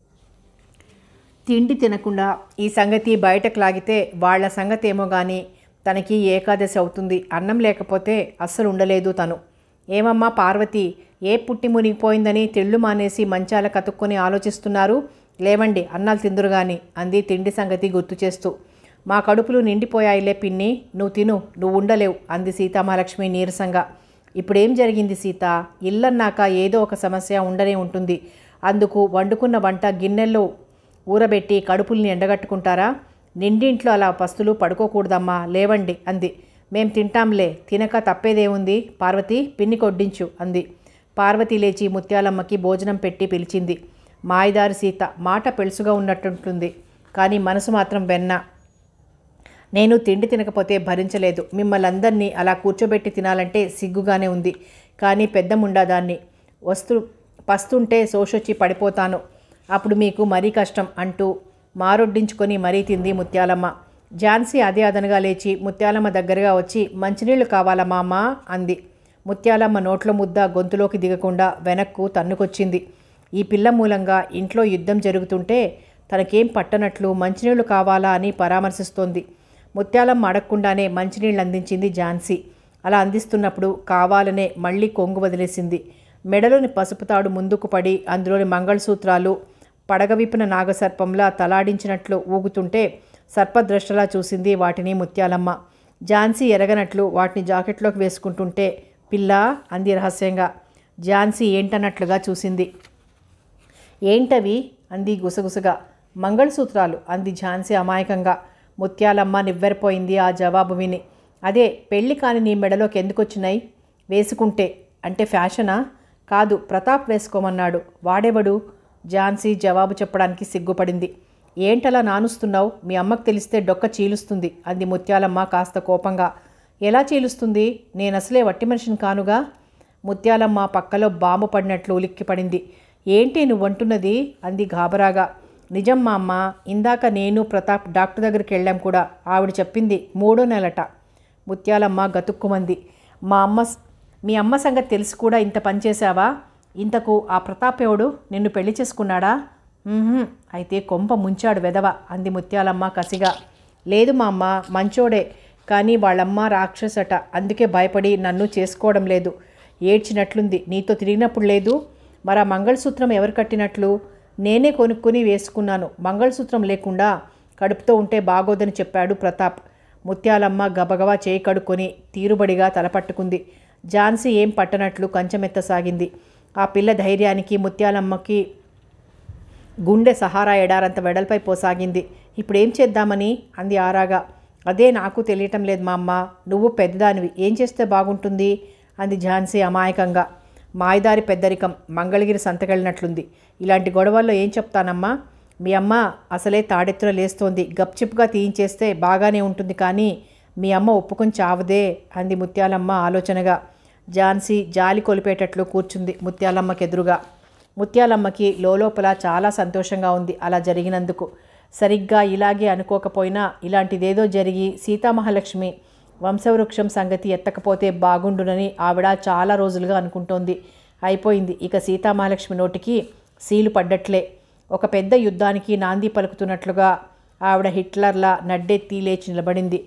తిండి తినకుండా ఈ సంగతి బయటకు లాగితే వాళ్ళ సంగతి ఏమో కానీ తనకి ఏకాదశి అవుతుంది అన్నం లేకపోతే అస్సలు ఉండలేదు తను ఏమమ్మా పార్వతి ఏ పుట్టి మునిగిపోయిందని తెళ్ళు మానేసి మంచాల కతుక్కొని ఆలోచిస్తున్నారు లేవండి అన్నాలు తిందురు గాని అంది తిండి సంగతి గుర్తు చేస్తూ మా కడుపులు నిండిపోయాయిలే పిన్ని నువ్వు తిను నువ్వు ఉండలేవు అంది సీతామహాలక్ష్మి నీరసంగా ఇప్పుడేం జరిగింది సీత ఇల్లన్నాక ఏదో ఒక సమస్య ఉండనే ఉంటుంది అందుకు వండుకున్న వంట గిన్నెల్లో ఊరబెట్టి కడుపుల్ని ఎండగట్టుకుంటారా నిండింట్లో అలా పస్తులు పడుకోకూడదమ్మా లేవండి అంది మేం తింటాంలే తినక తప్పేదేముంది పార్వతి పిన్ని కొడ్డించు అంది పార్వతి లేచి ముత్యాలమ్మకి భోజనం పెట్టి పిలిచింది మాయదారి సీత మాట పెలుసుగా ఉన్నట్టుంటుంది కానీ మనసు మాత్రం వెన్న నేను తిండి తినకపోతే భరించలేదు మిమ్మల్ని అందరినీ అలా కూర్చోబెట్టి తినాలంటే సిగ్గుగానే ఉంది కానీ పెద్ద ముండాదాన్ని వస్తు పస్తుంటే సోషొచ్చి పడిపోతాను అప్పుడు మీకు మరీ కష్టం అంటూ మారొడ్డించుకొని మరీ తింది ముత్యాలమ్మ ఝాన్సీ అదే అదనగా లేచి ముత్యాలమ్మ దగ్గరగా వచ్చి మంచినీళ్ళు కావాలా మామ అంది ముత్యాలమ్మ నోట్ల ముద్ద గొంతులోకి దిగకుండా వెనక్కు తన్నుకొచ్చింది ఈ పిల్ల మూలంగా ఇంట్లో యుద్ధం జరుగుతుంటే తనకేం పట్టనట్లు మంచినీళ్లు కావాలా అని పరామర్శిస్తోంది ముత్యాలమ్మ అడగకుండానే మంచినీళ్ళు అందించింది ఝాన్సీ అలా అందిస్తున్నప్పుడు కావాలనే మళ్ళీ కొంగు వదిలేసింది మెడలోని పసుపు తాడు ముందుకు పడి అందులోని మంగళసూత్రాలు పడగవిప్పిన నాగసర్పంలా తలాడించినట్లు ఊగుతుంటే సర్పద్రష్టలా చూసింది వాటిని ముత్యాలమ్మ ఝాన్సీ ఎరగనట్లు వాటిని జాకెట్లోకి వేసుకుంటుంటే పిల్ల అంది రహస్యంగా ఝాన్సీ ఏంటన్నట్లుగా చూసింది ఏంటవి అంది గుసగుసగా మంగళసూత్రాలు అంది ఝాన్సీ అమాయకంగా ముత్యాలమ్మ నివ్వెరపోయింది ఆ జవాబు విని అదే పెళ్లి కాని నీ మెడలోకి ఎందుకు వచ్చినాయి వేసుకుంటే అంటే ఫ్యాషనా కాదు ప్రతాప్ వేసుకోమన్నాడు వాడెవడు ఝాన్సీ జవాబు చెప్పడానికి సిగ్గుపడింది ఏంటలా నానుస్తున్నావు మీ అమ్మకు తెలిస్తే డొక్క చీలుస్తుంది అంది ముత్యాలమ్మ కాస్త కోపంగా ఎలా చీలుస్తుంది నేను అసలే వట్టి మనిషిని కానుగా ముత్యాలమ్మ పక్కలో బాంబు పడినట్లు ఉలిక్కిపడింది ఏంటి నువ్వంటున్నది అంది గాబరాగా నిజం మా అమ్మ ఇందాక నేను ప్రతాప్ డాక్టర్ దగ్గరికి వెళ్ళాం కూడా ఆవిడ చెప్పింది మూడో నెలట ముత్యాలమ్మ గతుక్కుమంది మా అమ్మ స- మీ అమ్మ సంగతి తెలిసి కూడా ఇంత పని చేశావా ఇంతకు ఆ ప్రతాప్ ఎవడు నిన్ను పెళ్లి చేసుకున్నాడా "ఉహుం, అయితే కొంప ముంచాడు వెదవ అంది ముత్యాలమ్మ కసిగా లేదు మా అమ్మ మంచోడే కానీ వాళ్ళమ్మ రాక్షసట అందుకే భయపడి నన్ను చేసుకోవడం లేదు ఏడ్చినట్లుంది నీతో తిరిగినప్పుడు లేదు మరి ఆ మంగళసూత్రం ఎవరు కట్టినట్లు నేనే కొనుక్కొని వేసుకున్నాను మంగళసూత్రం లేకుండా కడుపుతో ఉంటే బాగోదని చెప్పాడు ప్రతాప్ ముత్యాలమ్మ గబగబా చేయి కడుక్కొని తీరుబడిగా తలపట్టుకుంది ఝాన్సీ ఏం పట్టనట్లు కంచమెత్తసాగింది ఆ పిల్ల ధైర్యానికి ముత్యాలమ్మకి గుండె సహారా ఎడారంత వెడల్పై పోసాగింది ఇప్పుడు ఏం చేద్దామని అంది ఆరాగా అదే నాకు తెలియటం లేదు మా అమ్మ నువ్వు పెద్దదానివి ఏం చేస్తే బాగుంటుంది అంది ఝాన్సీ అమాయకంగా మాయదారి పెద్దరికం మంగళగిరి సంతకెళ్ళినట్లుంది ఇలాంటి గొడవల్లో ఏం చెప్తానమ్మా మీ అమ్మ అసలే తాడెత్తున లేస్తోంది గప్చిప్గా తీయించేస్తే బాగానే ఉంటుంది కానీ మీ అమ్మ ఒప్పుకొని చావదే అంది ముత్యాలమ్మ ఆలోచనగా ఝాన్సీ జాలి కొలిపేటట్లు కూర్చుంది ముత్యాలమ్మకెదురుగా ముత్యాలమ్మకి లోపల చాలా సంతోషంగా ఉంది అలా జరిగినందుకు సరిగ్గా ఇలాగే అనుకోకపోయినా ఇలాంటిదేదో జరిగి సీతామహాలక్ష్మి వంశవృక్షం సంగతి ఎత్తకపోతే బాగుండునని ఆవిడ చాలా రోజులుగా అనుకుంటోంది అయిపోయింది ఇక సీతామహాలక్ష్మి నోటికి సీలు పడ్డట్లే ఒక పెద్ద యుద్ధానికి నాంది పలుకుతున్నట్లుగా ఆవిడ హిట్లర్లా నడ్డెత్తి లేచి నిలబడింది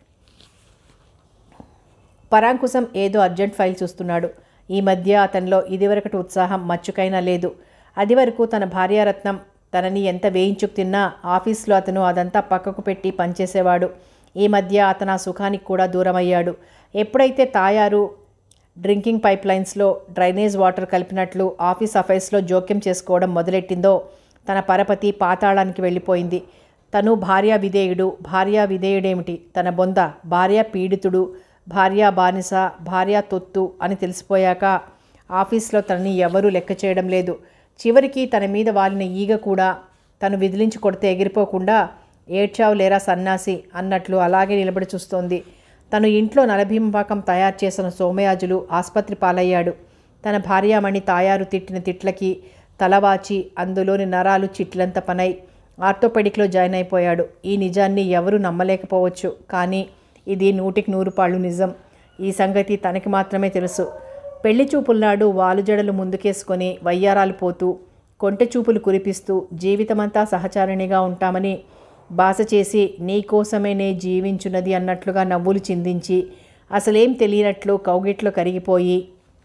పరాంకుశం ఏదో అర్జెంట్ ఫైల్ చూస్తున్నాడు ఈ మధ్య అతనిలో ఇదివరకటి ఉత్సాహం మచ్చుకైనా లేదు అది వరకు తన భార్యారత్నం తనని ఎంత వేయించుకు తిన్నా ఆఫీస్లో అతను అదంతా పక్కకు పెట్టి పనిచేసేవాడు ఈ మధ్య అతను ఆ సుఖానికి కూడా దూరమయ్యాడు ఎప్పుడైతే తాయారు డ్రింకింగ్ పైప్ లైన్స్లో డ్రైనేజ్ వాటర్ కలిపినట్లు ఆఫీస్ అఫైర్స్లో జోక్యం చేసుకోవడం మొదలెట్టిందో తన పరపతి పాతాళానికి వెళ్ళిపోయింది తను భార్యా విధేయుడు భార్యా విధేయుడేమిటి తన బొంద భార్య పీడితుడు భార్యా బానిస భార్యా తొత్తు అని తెలిసిపోయాక ఆఫీస్లో తనని ఎవరూ లెక్క చేయడం లేదు చివరికి తన మీద వాలిన ఈగ కూడా తను విదిలించి కొడితే ఎగిరిపోకుండా ఏడ్చావు లేరా సన్నాసి అన్నట్లు అలాగే నిలబడి చూస్తోంది తను ఇంట్లో నలభీంపాకం తయారు చేసిన సోమయాజులు ఆసుపత్రి పాలయ్యాడు తన భార్యామణి తాయారు తిట్టిన తిట్లకి తలవాచి అందులోని నరాలు చిట్లంత పనై ఆర్థోపెడిక్లో జాయిన్ అయిపోయాడు ఈ నిజాన్ని ఎవరూ నమ్మలేకపోవచ్చు కానీ ఇది నూటికి నూరు పాళ్ళు నిజం ఈ సంగతి తనకి మాత్రమే తెలుసు పెళ్లి చూపుల నాడు వాలుజడలు ముందుకేసుకొని వయ్యారాలు పోతూ కొంటె చూపులు కురిపిస్తూ జీవితమంతా సహచారిణిగా ఉంటామని బాస చేసి నీకోసమే నే జీవించున్నది అన్నట్లుగా నవ్వులు చిందించి అసలేం తెలియనట్లు కౌగిట్లో కరిగిపోయి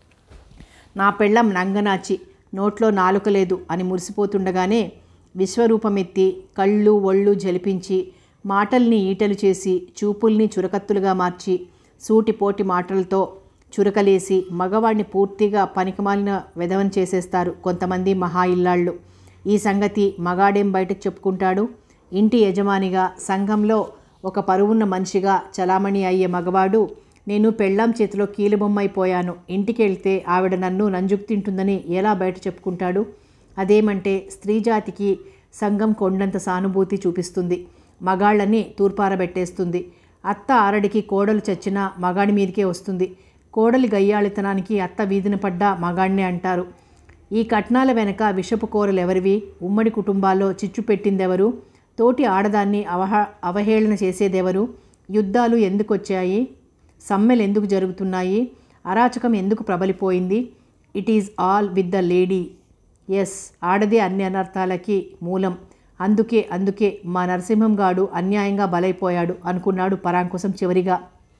నా పెళ్ళం నంగనాచి నోట్లో నాలుక లేదు అని మురిసిపోతుండగానే విశ్వరూపమెత్తి కళ్ళు ఒళ్ళు జలిపించి మాటల్ని ఈటలు చేసి చూపుల్ని చురకత్తులుగా మార్చి సూటిపోటి మాటలతో చురకలేసి మగవాడిని పూర్తిగా పనికిమాలిన వెధవని చేసేస్తారు కొంతమంది మహా ఇల్లాళ్ళు ఈ సంగతి మగాడేం బయటకు చెప్పుకుంటాడు ఇంటి యజమానిగా సంఘంలో ఒక పరువున్న మనిషిగా చలామణి అయ్యే మగవాడు నేను పెళ్ళాం చేతిలో కీలుబొమ్మైపోయాను ఇంటికి వెళ్తే ఆవిడ నన్ను నంజుకు తింటుందని ఎలా బయట చెప్పుకుంటాడు అదేమంటే స్త్రీ జాతికి సంఘం కొండంత సానుభూతి చూపిస్తుంది మగాళ్ళని తూర్పారబెట్టేస్తుంది అత్త ఆరడికి కోడలు చచ్చినా మగాడి మీదకే వస్తుంది కోడలి గయ్యాళితనానికి అత్త వీధిన పడ్డ మగాడినే అంటారు ఈ కట్నాల వెనక విషపు కూరలు ఎవరివి ఉమ్మడి కుటుంబాల్లో చిచ్చు పెట్టిందెవరు తోటి ఆడదాన్ని అవహ అవహేళన చేసేదెవరు యుద్ధాలు ఎందుకు వచ్చాయి సమ్మెలు ఎందుకు జరుగుతున్నాయి అరాచకం ఎందుకు ప్రబలిపోయింది it is all with the lady yes ఆడదే అన్ని అనర్థాలకి మూలం అందుకే అందుకే మా నరసింహం గాడు అన్యాయంగా బలైపోయాడు అనుకున్నాడు పరాంకుశం చివరిగా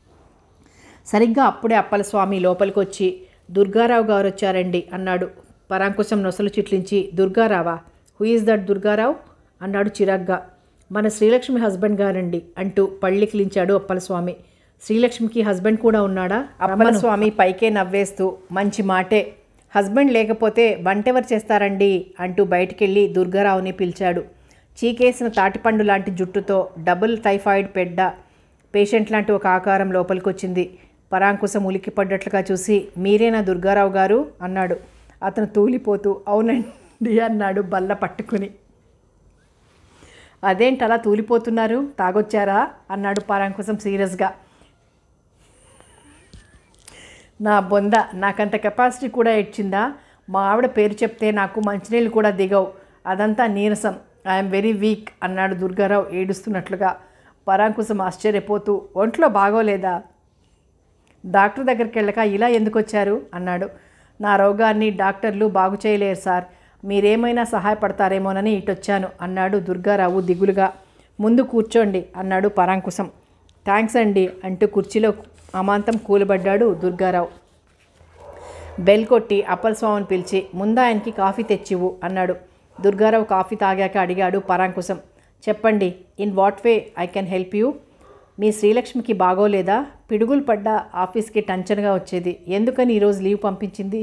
సరిగ్గా అప్పుడే అప్పలస్వామి లోపలికి వచ్చి దుర్గారావు గారు వచ్చారండి అన్నాడు పరాంకుశం నొసలు చిట్లించి దుర్గారావా హూ ఈజ్ దట్ దుర్గారావు అన్నాడు చిరాగ్గా మన శ్రీలక్ష్మి హస్బెండ్ గారండి అంటూ పళ్ళికిలించాడు అప్పలస్వామి శ్రీలక్ష్మికి హస్బెండ్ కూడా ఉన్నాడా అప్పలస్వామి పైకే నవ్వేస్తూ మంచి మాటే హస్బెండ్ లేకపోతే వంటెవరు చేస్తారండి అంటూ బయటికెళ్ళి దుర్గారావుని పిలిచాడు చీకేసిన తాటిపండు లాంటి జుట్టుతో డబుల్ టైఫాయిడ్ పెడ్డ పేషెంట్ లాంటి ఒక ఆకారం లోపలికొచ్చింది పరాంకుశం ఉలిక్కిపడ్డట్లుగా చూసి మీరేనా దుర్గారావు గారు అన్నాడు అతను తూలిపోతూ అవునండి అన్నాడు బల్ల పట్టుకుని అదేంటి అలా తూలిపోతున్నారు తాగొచ్చారా అన్నాడు పరాంకుశం సీరియస్గా నా బొంద నాకంత కెపాసిటీ కూడా ఇచ్చిందా మా ఆవిడ పేరు చెప్తే నాకు మంచినీళ్ళు కూడా దిగవు అదంతా నీరసం ఐఎమ్ వెరీ వీక్ అన్నాడు దుర్గారావు ఏడుస్తున్నట్లుగా పరాంకుశం ఆశ్చర్యపోతూ ఒంట్లో బాగోలేదా డాక్టర్ దగ్గరికి వెళ్ళక ఇలా ఎందుకు వచ్చారు అన్నాడు నా రోగాన్ని డాక్టర్లు బాగు చేయలేరు సార్ మీరేమైనా సహాయపడతారేమోనని ఇటొచ్చాను అన్నాడు దుర్గారావు దిగులుగా ముందు కూర్చోండి అన్నాడు పరాంకుశం థ్యాంక్స్ అండి అంటూ కుర్చీలో అమాంతం కూలబడ్డాడు దుర్గారావు బెల్ కొట్టి అప్పలస్వామిని పిలిచి ముందు ఆయనకి కాఫీ తెచ్చివు అన్నాడు దుర్గారావు కాఫీ తాగాక అడిగాడు పరాంకుశం చెప్పండి in what way I can help you మీ శ్రీలక్ష్మికి బాగోలేదా పిడుగులు పడ్డ ఆఫీస్కి టెన్షన్గా వచ్చేది ఎందుకని ఈరోజు లీవ్ పంపించింది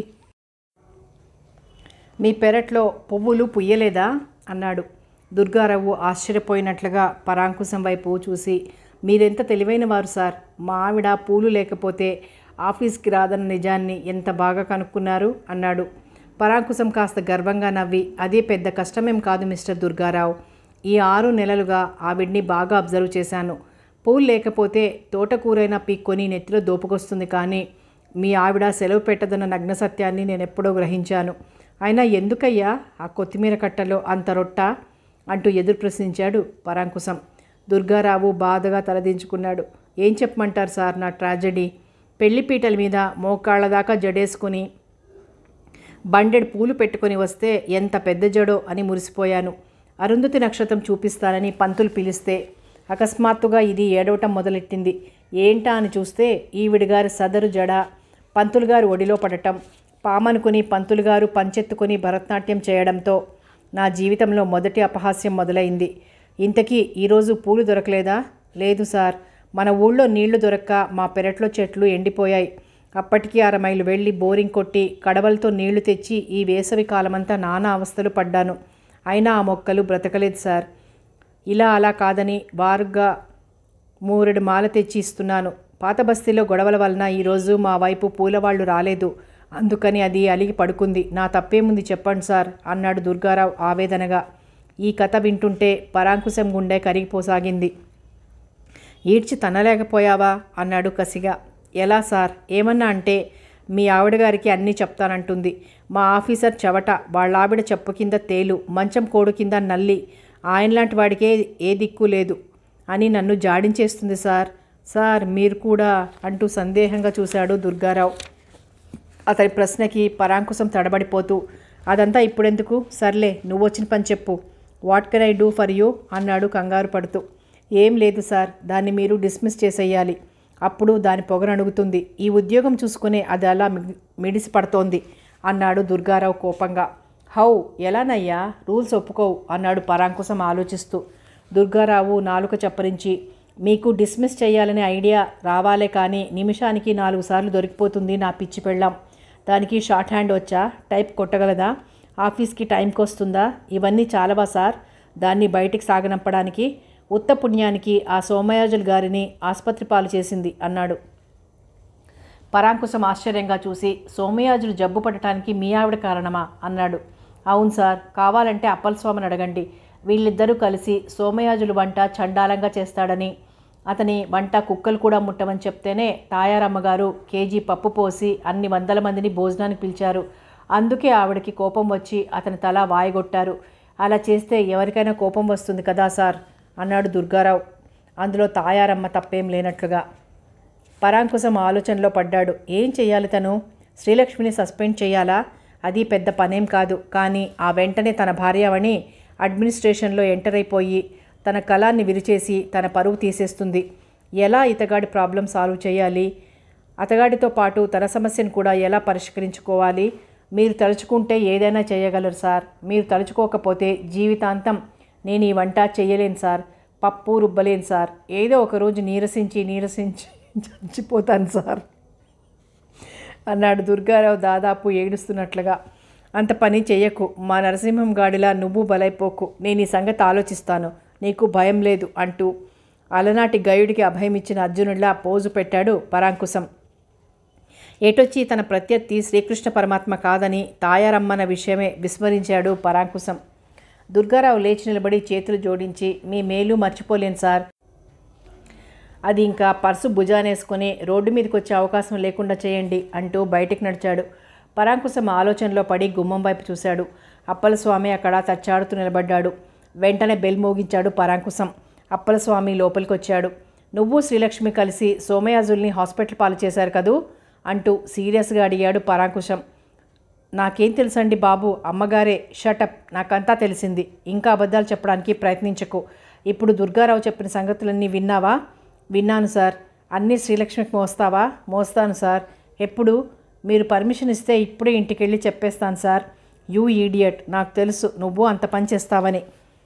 మీ పెరట్లో పువ్వులు పుయ్యలేదా అన్నాడు దుర్గారావు ఆశ్చర్యపోయినట్లుగా పరాంకుశం వైపు చూసి మీరెంత తెలివైన వారు సార్ మా ఆవిడ పూలు లేకపోతే ఆఫీస్కి రాదన్న నిజాన్ని ఎంత బాగా కనుక్కున్నారు అన్నాడు పరాంకుశం కాస్త గర్వంగా నవ్వి అదే పెద్ద కష్టమేం కాదు మిస్టర్ దుర్గారావు ఈ ఆరు నెలలుగా ఆవిడ్ని బాగా అబ్జర్వ్ చేశాను పూలు లేకపోతే తోటకూరైనా పీక్కొని నెత్తిలో దోపుకొస్తుంది కానీ మీ ఆవిడ సెలవు పెట్టదన్న నగ్న సత్యాన్ని నేను ఎప్పుడో గ్రహించాను అయినా ఎందుకయ్యా ఆ కొత్తిమీర కట్టలో అంత రొట్ట అంటూ ఎదురు ప్రశ్నించాడు పరాంకుశం దుర్గారావు బాధగా తలదించుకున్నాడు ఏం చెప్పమంటారు సార్ నా ట్రాజడీ పెళ్లిపీటల మీద మోకాళ్ళ దాకా జడేసుకుని బండెడు పూలు పెట్టుకొని వస్తే ఎంత పెద్ద జడో అని మురిసిపోయాను అరుంధతి నక్షత్రం చూపిస్తానని పంతులు పిలిస్తే అకస్మాత్తుగా ఇది ఏడవటం మొదలెట్టింది ఏంటా అని చూస్తే ఈవిడి గారి సదరు జడ పంతులు గారు ఒడిలో పడటం పామనుకుని పంతులు గారు పంచెత్తుకుని భరతనాట్యం చేయడంతో నా జీవితంలో మొదటి అపహాస్యం మొదలైంది ఇంతకీ ఈరోజు పూలు దొరకలేదా లేదు సార్ మన ఊళ్ళో నీళ్లు దొరక్క మా పెరట్లో చెట్లు ఎండిపోయాయి అప్పటికి అర మైలు వెళ్ళి బోరింగ్ కొట్టి కడవలతో నీళ్లు తెచ్చి ఈ వేసవి కాలమంతా నానా అవస్థలు పడ్డాను అయినా ఆ మొక్కలు బ్రతకలేదు సార్ ఇలా అలా కాదని వారుగా మూరెడు మాల తెచ్చి ఇస్తున్నాను పాత బస్తీలో గొడవల వలన ఈరోజు మా వైపు పూలవాళ్ళు రాలేదు అందుకని అది అలిగి పడుకుంది నా తప్పేముంది చెప్పండి సార్ అన్నాడు దుర్గారావు ఆవేదనగా ఈ కథ వింటుంటే పరాంకుశం గుండె కరిగిపోసాగింది ఈడ్చి తనలేకపోయావా అన్నాడు కసిగా ఎలా సార్ ఏమన్నా అంటే మీ ఆవిడగారికి అన్నీ చెప్తానంటుంది మా ఆఫీసర్ చెవట వాళ్ళ ఆవిడ చెప్పు కింద తేలు మంచం కోడు కింద నల్లి ఆయనలాంటి వాడికే ఏ దిక్కు లేదు అని నన్ను జాడించేస్తుంది సార్ సార్ మీరు కూడా అంటూ సందేహంగా చూశాడు దుర్గారావు అతని ప్రశ్నకి పరాంకుశం తడబడిపోతూ అదంతా ఇప్పుడెందుకు సర్లే నువ్వు వచ్చిన పని చెప్పు what can I do for you అన్నాడు కంగారు పడుతూ ఏం లేదు సార్ దాన్ని మీరు డిస్మిస్ చేసేయాలి అప్పుడు దాని పొగరణుగుతుంది ఈ ఉద్యోగం చూసుకునే అది అలా మిగి- మిడిసి పడుతోంది అన్నాడు దుర్గారావు కోపంగా హౌ ఎలానయ్యా రూల్స్ ఒప్పుకోవు అన్నాడు పరాంకుశం ఆలోచిస్తూ దుర్గారావు నాలుక చప్పరించి మీకు డిస్మిస్ చేయాలనే ఐడియా రావాలే కానీ నిమిషానికి నాలుగు సార్లు దొరికిపోతుంది నా పిచ్చి పెళ్ళాం దానికి షార్ట్ హ్యాండ్ వచ్చా టైప్ కొట్టగలదా ఆఫీస్కి టైంకి వస్తుందా ఇవన్నీ చాలవా సార్ దాన్ని బయటికి సాగనంపడానికి ఉత్త పుణ్యానికి ఆ సోమయాజుల్ గారిని ఆసుపత్రి పాలు చేసింది అన్నాడు పరాంకుశం ఆశ్చర్యంగా చూసి సోమయాజులు జబ్బు పడటానికి మీ ఆవిడ కారణమా అన్నాడు అవును సార్ కావాలంటే అప్పలస్వామిని అడగండి వీళ్ళిద్దరూ కలిసి సోమయాజులు వంట చండాలంగా చేస్తాడని అతని వంట కుక్కలు కూడా ముట్టమని చెప్తేనే తాయారమ్మ గారు కేజీ పప్పు పోసి అన్ని వందల మందిని భోజనానికి పిలిచారు అందుకే ఆవిడకి కోపం వచ్చి అతని తల వాయగొట్టారు అలా చేస్తే ఎవరికైనా కోపం వస్తుంది కదా సార్ అన్నాడు దుర్గారావు అందులో తాయారమ్మ తప్పేం లేనట్లుగా పరాంకుశం ఆలోచనలో పడ్డాడు ఏం చెయ్యాలి తను శ్రీలక్ష్మిని సస్పెండ్ చేయాలా అది పెద్ద పనేం కాదు కానీ ఆ వెంటనే తన భార్యవని అడ్మినిస్ట్రేషన్లో ఎంటర్ అయిపోయి తన కళాన్ని విరిచేసి తన పరువు తీసేస్తుంది ఎలా ఇతగాడి ప్రాబ్లం సాల్వ్ చేయాలి అతగాడితో పాటు తన సమస్యను కూడా ఎలా పరిష్కరించుకోవాలి మీరు తలుచుకుంటే ఏదైనా చేయగలరు సార్ మీరు తలుచుకోకపోతే జీవితాంతం నేను ఈ వంట చేయలేను సార్ పప్పు రుబ్బలేను సార్ ఏదో ఒక రోజు నీరసించి నీరసించి చచ్చిపోతాను సార్ అన్నాడు దుర్గారావు దాదాపు ఏడుస్తున్నట్లుగా అంత పని చెయ్యకు మా నరసింహం గాడిలా నువ్వు బలైపోకు నేను ఈ సంగతి ఆలోచిస్తాను నీకు భయం లేదు అంటూ అలనాటి గయుడికి అభయం ఇచ్చిన అర్జునుడిలా పోజు పెట్టాడు పరాంకుశం ఏటొచ్చి తన ప్రత్యర్థి శ్రీకృష్ణ పరమాత్మ కాదని తాయారమ్మన విషయమే విస్మరించాడు పరాంకుశం దుర్గారావు లేచి నిలబడి చేతులు జోడించి మీ మేలు మర్చిపోలేను సార్ అది ఇంకా పర్సు భుజానేసుకుని రోడ్డు మీదకి వచ్చే అవకాశం లేకుండా చేయండి అంటూ బయటికి నడిచాడు పరాంకుశం ఆలోచనలో పడి గుమ్మం వైపు చూశాడు అప్పలస్వామి అక్కడ తచ్చాడుతూ నిలబడ్డాడు వెంటనే బెల్ మోగించాడు పరాంకుశం అప్పలస్వామి లోపలికి వచ్చాడు నువ్వు శ్రీలక్ష్మి కలిసి సోమయాజుల్ని హాస్పిటల్ పాలు చేశారు కదూ అంటూ సీరియస్గా అడిగాడు పరాంకుశం నాకేం తెలుసండి బాబు అమ్మగారే షటప్ నాకంతా తెలిసింది ఇంకా అబద్ధాలు చెప్పడానికి ప్రయత్నించకు ఇప్పుడు దుర్గారావు చెప్పిన సంగతులన్నీ విన్నావా విన్నాను సార్ అన్నీ శ్రీలక్ష్మికి మోస్తావా మోస్తాను సార్ ఎప్పుడు మీరు పర్మిషన్ ఇస్తే ఇప్పుడే ఇంటికి వెళ్ళి చెప్పేస్తాను సార్ యూ ఈడియట్ నాకు తెలుసు నువ్వు అంత పని చేస్తావని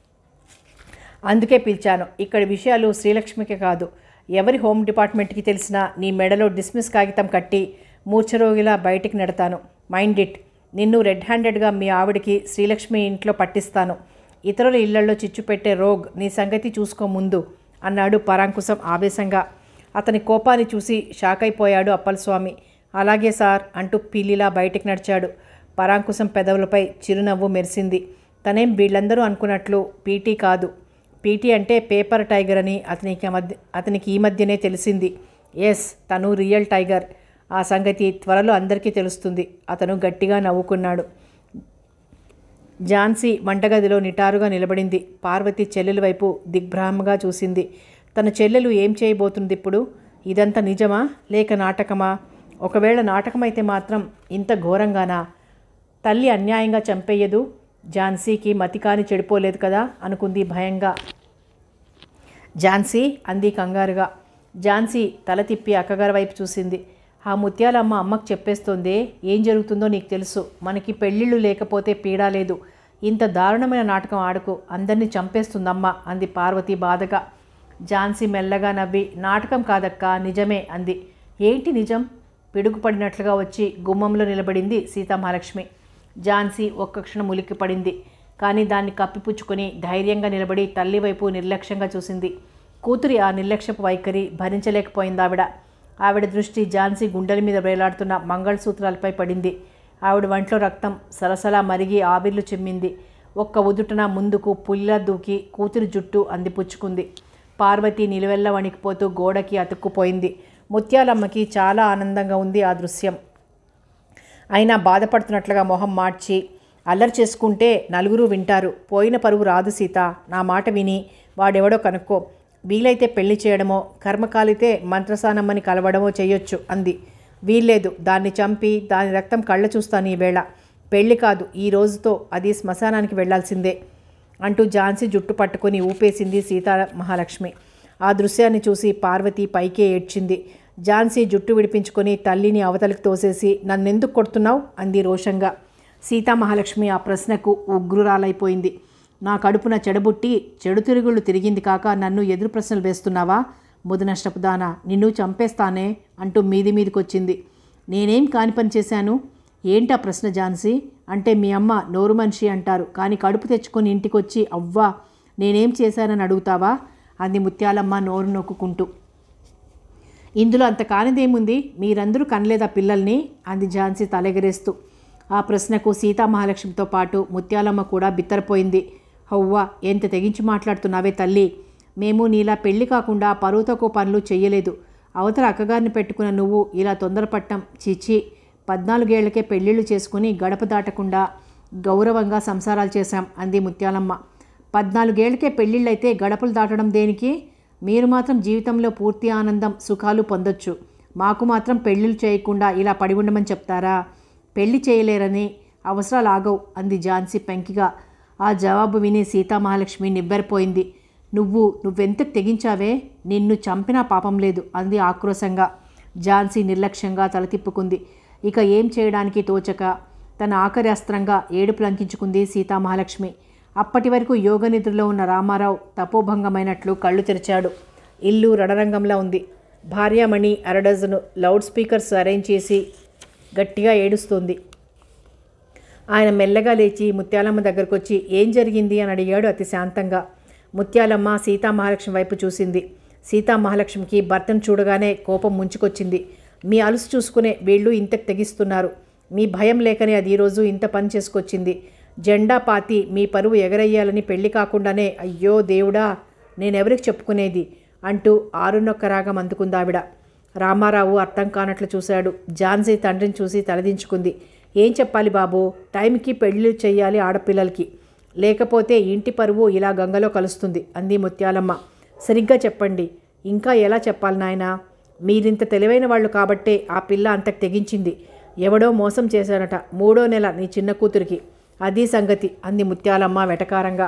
అందుకే పిలిచాను ఇక్కడ విషయాలు శ్రీలక్ష్మికి కాదు ఎవరి హోమ్ డిపార్ట్మెంట్కి తెలిసినా నీ మెడలో డిస్మిస్ కాగితం కట్టి మూర్ఛరోగిలా బయటికి నెడతాను మైండ్ ఇట్ నిన్ను రెడ్ హ్యాండెడ్గా మీ ఆవిడికి శ్రీలక్ష్మి ఇంట్లో పట్టిస్తాను ఇతరుల ఇళ్లలో చిచ్చు పెట్టే రోగ్ నీ సంగతి చూసుకో ముందు అన్నాడు పరాంకుశం ఆవేశంగా అతని కోపాన్ని చూసి షాక్ అయిపోయాడు అప్పలస్వామి అలాగే సార్ అంటూ పిల్లిలా బయటికి నడిచాడు పరాంకుశం పెదవులపై చిరునవ్వు మెరిసింది తనేం వీళ్ళందరూ అనుకున్నట్లు పీటీ కాదు పీటీ అంటే పేపర్ టైగర్ అని అతనికి మధ్య అతనికి ఈ మధ్యనే తెలిసింది ఎస్ తను రియల్ టైగర్ ఆ సంగతి త్వరలో అందరికీ తెలుస్తుంది అతను గట్టిగా నవ్వుకున్నాడు ఝాన్సీ వంటగదిలో నిటారుగా నిలబడింది పార్వతి చెల్లెల వైపు దిగ్భ్రామగా చూసింది తన చెల్లెలు ఏం చేయబోతుంది ఇప్పుడు ఇదంతా నిజమా లేక నాటకమా ఒకవేళ నాటకమైతే మాత్రం ఇంత ఘోరంగానా తల్లి అన్యాయంగా చంపేయదు ఝాన్సీకి మతికాని చెడిపోలేదు కదా అనుకుంది భయంగా ఝాన్సీ అంది కంగారుగా ఝాన్సీ తల తిప్పి అక్కగారి వైపు చూసింది ఆ ముత్యాలమ్మ అమ్మకు చెప్పేస్తోందే ఏం జరుగుతుందో నీకు తెలుసు మనకి పెళ్ళిళ్ళు లేకపోతే పీడా లేదు ఇంత దారుణమైన నాటకం ఆడుకు అందరినీ చంపేస్తుందమ్మ అంది పార్వతి బాధగా ఝాన్సీ మెల్లగా నవ్వి నాటకం కాదక్క నిజమే అంది ఏంటి నిజం పిడుగుపడినట్లుగా వచ్చి గుమ్మంలో నిలబడింది సీతామహాలక్ష్మి ఝాన్సీ ఒక్క క్షణం ఉలిక్కి పడింది కానీ దాన్ని కప్పిపుచ్చుకొని ధైర్యంగా నిలబడి తల్లి వైపు నిర్లక్ష్యంగా చూసింది కూతురి ఆ నిర్లక్ష్యపు వైఖరి భరించలేకపోయింది ఆవిడ ఆవిడ దృష్టి ఝాన్సీ గుండెల మీద వేలాడుతున్న మంగళసూత్రాలపై పడింది ఆవిడ వంట్లో రక్తం సలసలా మరిగి ఆవిర్లు చిమ్మింది ఒక్క ఉదుటన ముందుకు పుల్ల దూకి కూతురి జుట్టు అందిపుచ్చుకుంది పార్వతి నిలువెల్ల వణికిపోతూ గోడకి అతుక్కుపోయింది ముత్యాలమ్మకి చాలా ఆనందంగా ఉంది ఆ దృశ్యం అయినా బాధపడుతున్నట్లుగా మొహం మార్చి అల్లరి చేసుకుంటే నలుగురు వింటారు పోయిన పరువు రాదు సీత నా మాట విని వాడెవడో కనుక్కో వీలైతే పెళ్లి చేయడమో కర్మకాలితే మంత్రసానమ్మని కలవడమో చేయొచ్చు అంది వీల్లేదు దాన్ని చంపి దాని రక్తం కళ్ళ చూస్తాను ఈ వేళ పెళ్లి కాదు ఈ రోజుతో అది శ్మశానానికి వెళ్లాల్సిందే అంటూ ఝాన్సీ జుట్టు పట్టుకొని ఊపేసింది సీతా మహాలక్ష్మి ఆ దృశ్యాన్ని చూసి పార్వతి పైకే ఏడ్చింది ఝాన్సీ జుట్టు విడిపించుకొని తల్లిని అవతలికి తోసేసి నన్నెందుకు కొడుతున్నావు అంది రోషంగా సీతా మహాలక్ష్మి ఆ ప్రశ్నకు ఉగ్రురాలైపోయింది నా కడుపున చెడబుట్టి చెడు తిరుగుళ్ళు తిరిగింది కాక నన్ను ఎదురు ప్రశ్నలు వేస్తున్నావా ముదనష్టపు దానా నిన్ను చంపేస్తానే అంటూ మీది మీదికొచ్చింది నేనేం కాని పని చేశాను ఏంటా ప్రశ్న ఝాన్సీ అంటే మీ అమ్మ నోరు మనిషి అంటారు కానీ కడుపు తెచ్చుకొని ఇంటికొచ్చి అవ్వా నేనేం చేశానని అడుగుతావా అంది ముత్యాలమ్మ నోరు నొక్కుంటూ ఇందులో అంత కానిదేముంది మీరందరూ కనలేదా పిల్లల్ని అంది ఝాన్సీ తలెగరేస్తూ ఆ ప్రశ్నకు సీతామహాలక్ష్మితో పాటు ముత్యాలమ్మ కూడా బిత్తరపోయింది హవ్వ ఎంత తెగించి మాట్లాడుతున్నావే తల్లి మేము నీలా పెళ్లి కాకుండా పరువుతకు పనులు చెయ్యలేదు అవతల అక్కగారిని పెట్టుకున్న నువ్వు ఇలా తొందరపట్టం చిచి పద్నాలుగేళ్లకే పెళ్ళిళ్ళు చేసుకుని గడప దాటకుండా గౌరవంగా సంసారాలు చేశాం అంది ముత్యాలమ్మ పద్నాలుగేళ్లకే పెళ్ళిళ్ళైతే గడపలు దాటడం దేనికి మీరు మాత్రం జీవితంలో పూర్తి ఆనందం సుఖాలు పొందొచ్చు మాకు మాత్రం పెళ్ళిళ్ళు చేయకుండా ఇలా పడి ఉండమని చెప్తారా పెళ్లి చేయలేరని అవసరాలు ఆగవు అంది ఝాన్సీ పెంకిగా ఆ జవాబు విని సీతామహాలక్ష్మి నివ్వెరపోయింది నువ్వు నువ్వెంత తెగించావే నిన్ను చంపినా పాపం లేదు అంది ఆక్రోశంగా ఝాన్సీ నిర్లక్ష్యంగా తల తిప్పుకుంది ఇక ఏం చేయడానికి తోచక తన ఆఖరి అస్త్రంగా ఏడుపు లంకించుకుంది సీతామహాలక్ష్మి అప్పటి వరకు యోగనిద్రలో ఉన్న రామారావు తపోభంగమైనట్లు కళ్ళు తెరిచాడు ఇల్లు రణరంగంలా ఉంది భార్యామణి అరడజను లౌడ్ స్పీకర్స్ అరేంజ్ చేసి గట్టిగా ఏడుస్తోంది ఆయన మెల్లగా లేచి ముత్యాలమ్మ దగ్గరకు వచ్చి ఏం జరిగింది అని అడిగాడు అతి శాంతంగా ముత్యాలమ్మ సీతామహాలక్ష్మి వైపు చూసింది సీతామహాలక్ష్మికి భర్తను చూడగానే కోపం ముంచుకొచ్చింది మీ అలుసు చూసుకునే వీళ్ళు ఇంతకు తెగిస్తున్నారు మీ భయం లేకనే అది ఈరోజు ఇంత పని చేసుకొచ్చింది జెండా పాతి మీ పరువు ఎగరయ్యాలని పెళ్లి కాకుండానే అయ్యో దేవుడా నేనెవరికి చెప్పుకునేది అంటూ ఆరునొక్క రాగం అందుకుందావిడ రామారావు అర్థం కానట్లు చూశాడు ఝాన్సీ తండ్రిని చూసి తలదించుకుంది ఏం చెప్పాలి బాబు టైంకి పెళ్లి చెయ్యాలి ఆడపిల్లలకి లేకపోతే ఇంటి పరువు ఇలా గంగలో కలుస్తుంది అంది ముత్యాలమ్మ సరిగ్గా చెప్పండి ఇంకా ఎలా చెప్పాలి నాయనా మీరింత తెలివైన వాళ్ళు కాబట్టే ఆ పిల్ల అంతకు తెగించింది ఎవడో మోసం చేశాడట మూడో నెల నీ చిన్న కూతురికి అది సంగతి అంది ముత్యాలమ్మ వెటకారంగా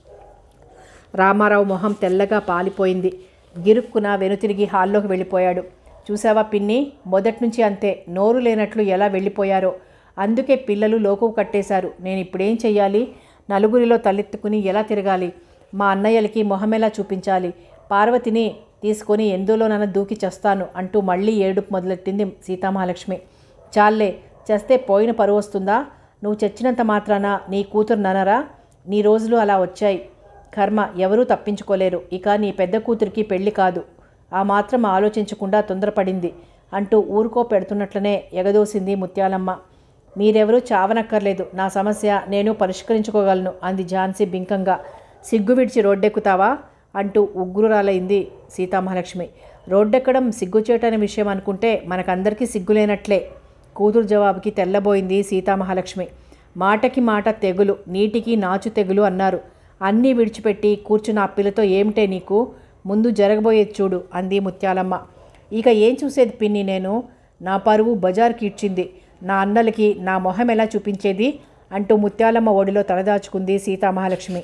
రామారావు మొహం తెల్లగా పాలిపోయింది గిరుక్కున వెనుతిరిగి హాల్లోకి వెళ్ళిపోయాడు చూసావా పిన్ని మొదటి నుంచి అంతే నోరు లేనట్లు ఎలా వెళ్ళిపోయారో అందుకే పిల్లలు లోకువు కట్టేశారు నేను ఇప్పుడేం చెయ్యాలి నలుగురిలో తలెత్తుకుని ఎలా తిరగాలి మా అన్నయ్యలకి మొహమెలా చూపించాలి పార్వతిని తీసుకొని ఎందులోనైనా దూకి చస్తాను అంటూ మళ్ళీ ఏడుపు మొదలెట్టింది సీతామహాలక్ష్మి చాలే చేస్తే పోయిన పరువు వస్తుందా నువ్వు చచ్చినంత మాత్రాన నీ కూతురు ననరా నీ రోజులు అలా వచ్చాయి కర్మ ఎవరూ తప్పించుకోలేరు ఇక నీ పెద్ద కూతురికి పెళ్లి కాదు ఆ మాత్రం ఆలోచించకుండా తొందరపడింది అంటూ ఊరుకో పెడుతున్నట్లనే ఎగదోసింది ముత్యాలమ్మ మీరెవరూ చావనక్కర్లేదు నా సమస్య నేను పరిష్కరించుకోగలను అంది ఝాన్సీ బింకంగా సిగ్గు విడిచి రోడ్డెక్కుతావా అంటూ ఉగ్రురాలైంది సీతామహాలక్ష్మి రోడ్డెక్కడం సిగ్గుచేటనే విషయం అనుకుంటే మనకందరికీ సిగ్గులేనట్లే కూతురు జవాబుకి తెల్లబోయింది సీతామహాలక్ష్మి మాటకి మాట తెగులు నీటికి నాచు తెగులు అన్నారు అన్నీ విడిచిపెట్టి కూర్చున్న ఆ పిల్లతో ఏమిటే నీకు ముందు జరగబోయేది చూడు అంది ముత్యాలమ్మ ఇక ఏం చూసేది పిన్ని నేను నా పరువు బజార్కి ఇచ్చింది నా అన్నలకి నా మొహం ఎలా చూపించేది అంటూ ముత్యాలమ్మ ఒడిలో తలదాచుకుంది సీతామహాలక్ష్మి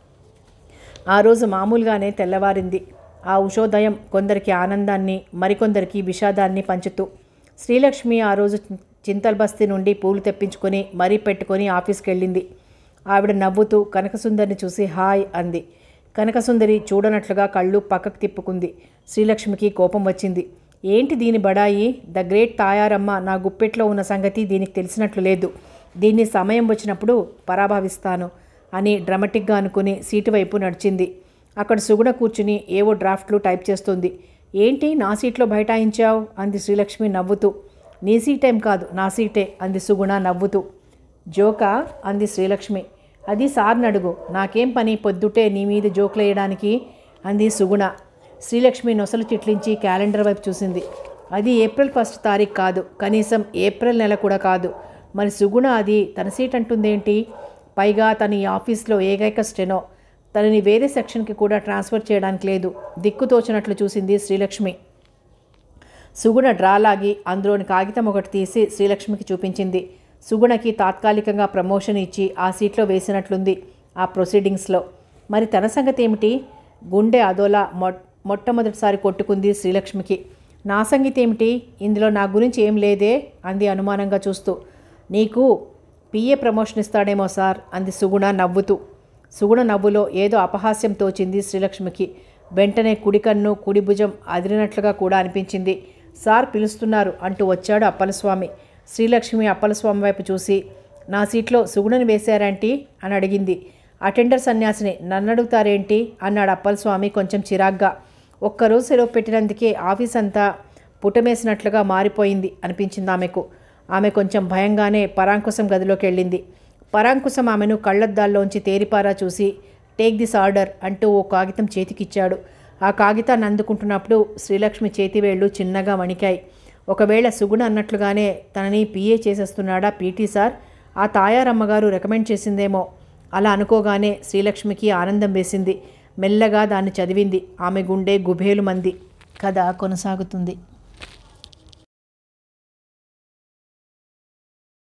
ఆ రోజు మామూలుగానే తెల్లవారింది ఆ ఉషోదయం కొందరికి ఆనందాన్ని మరికొందరికి విషాదాన్ని పంచుతూ శ్రీలక్ష్మి ఆ రోజు చింతల్ బస్తీ నుండి పూలు తెప్పించుకొని మరీ పెట్టుకొని ఆఫీస్కి వెళ్ళింది ఆవిడ నవ్వుతూ కనకసుందరిని చూసి హాయ్ అంది కనకసుందరి చూడనట్లుగా కళ్ళు పక్కకు తిప్పుకుంది శ్రీలక్ష్మికి కోపం వచ్చింది ఏంటి దీని బడాయి ద గ్రేట్ తాయారమ్మ నా గుప్పెట్లో ఉన్న సంగతి దీనికి తెలిసినట్లు లేదు దీన్ని సమయం వచ్చినప్పుడు పరాభవిస్తాను అని డ్రమటిక్గా అనుకుని సీటు వైపు నడిచింది అక్కడ సుగుణ కూర్చుని ఏవో డ్రాఫ్ట్లు టైప్ చేస్తుంది ఏంటి నా సీట్లో బైఠాయించావు అంది శ్రీలక్ష్మి నవ్వుతూ నీ సీటేం కాదు నా సీటే అంది సుగుణ నవ్వుతూ జోకా అంది శ్రీలక్ష్మి అది సార్ని అడుగు నాకేం పని పొద్దుటే నీ మీద జోకులేయడానికి అంది సుగుణ శ్రీలక్ష్మి నొసలు చిట్లించి క్యాలెండర్ వైపు చూసింది అది ఏప్రిల్ ఫస్ట్ తారీఖు కాదు కనీసం ఏప్రిల్ నెల కూడా కాదు మరి సుగుణ అది తన సీట్ అంటుందేంటి పైగా తన ఈ ఆఫీస్లో ఏకైక స్టెనో తనని వేరే సెక్షన్కి కూడా ట్రాన్స్ఫర్ చేయడానికి లేదు దిక్కు తోచినట్లు చూసింది శ్రీలక్ష్మి సుగుణ డ్రాలాగి అందులోని కాగితం ఒకటి తీసి శ్రీలక్ష్మికి చూపించింది సుగుణకి తాత్కాలికంగా ప్రమోషన్ ఇచ్చి ఆ సీట్లో వేసినట్లుంది ఆ ప్రొసీడింగ్స్లో మరి తన సంగతి ఏమిటి గుండె అదోలా మొ మొట్టమొదటిసారి కొట్టుకుంది శ్రీలక్ష్మికి నా సంగతి ఏమిటి ఇందులో నా గురించి ఏం లేదే అంది అనుమానంగా చూస్తూ నీకు పిఏ ప్రమోషన్ ఇస్తాడేమో సార్ అంది సుగుణ నవ్వుతూ సుగుణ నవ్వులో ఏదో అపహాస్యం తోచింది శ్రీలక్ష్మికి వెంటనే కుడి కన్ను కుడి భుజం అదిరినట్లుగా కూడా అనిపించింది సార్ పిలుస్తున్నారు అంటూ వచ్చాడు అప్పలస్వామి శ్రీలక్ష్మి అప్పలస్వామి వైపు చూసి నా సీట్లో సుగుణని వేశారంటీ అని అడిగింది అటెండర్ సన్యాసిని నన్ను అడుగుతారేంటి అన్నాడు అప్పలస్వామి కొంచెం చిరాగ్గా ఒక్కరోజు సెలవు పెట్టినందుకే ఆఫీస్ అంతా పుటమేసినట్లుగా మారిపోయింది అనిపించింది ఆమెకు ఆమె కొంచెం భయంగానే పరాంకుశం గదిలోకి వెళ్ళింది పరాంకుశం ఆమెను కళ్ళద్దాల్లోంచి తేరిపారా చూసి టేక్ దిస్ ఆర్డర్ అంటూ ఓ కాగితం చేతికిచ్చాడు ఆ కాగితాన్ని అందుకుంటున్నప్పుడు శ్రీలక్ష్మి చేతివేళ్లు చిన్నగా వణికాయి ఒకవేళ సుగుణ అన్నట్లుగానే తనని పిఏ చేసేస్తున్నాడా పీటీ సార్ ఆ తాయారమ్మగారు రికమెండ్ చేసిందేమో అలా అనుకోగానే శ్రీలక్ష్మికి ఆనందం వేసింది మెల్లగా దాన్ని చదివింది ఆమె గుండె గుబేలు మంది కథ కొనసాగుతుంది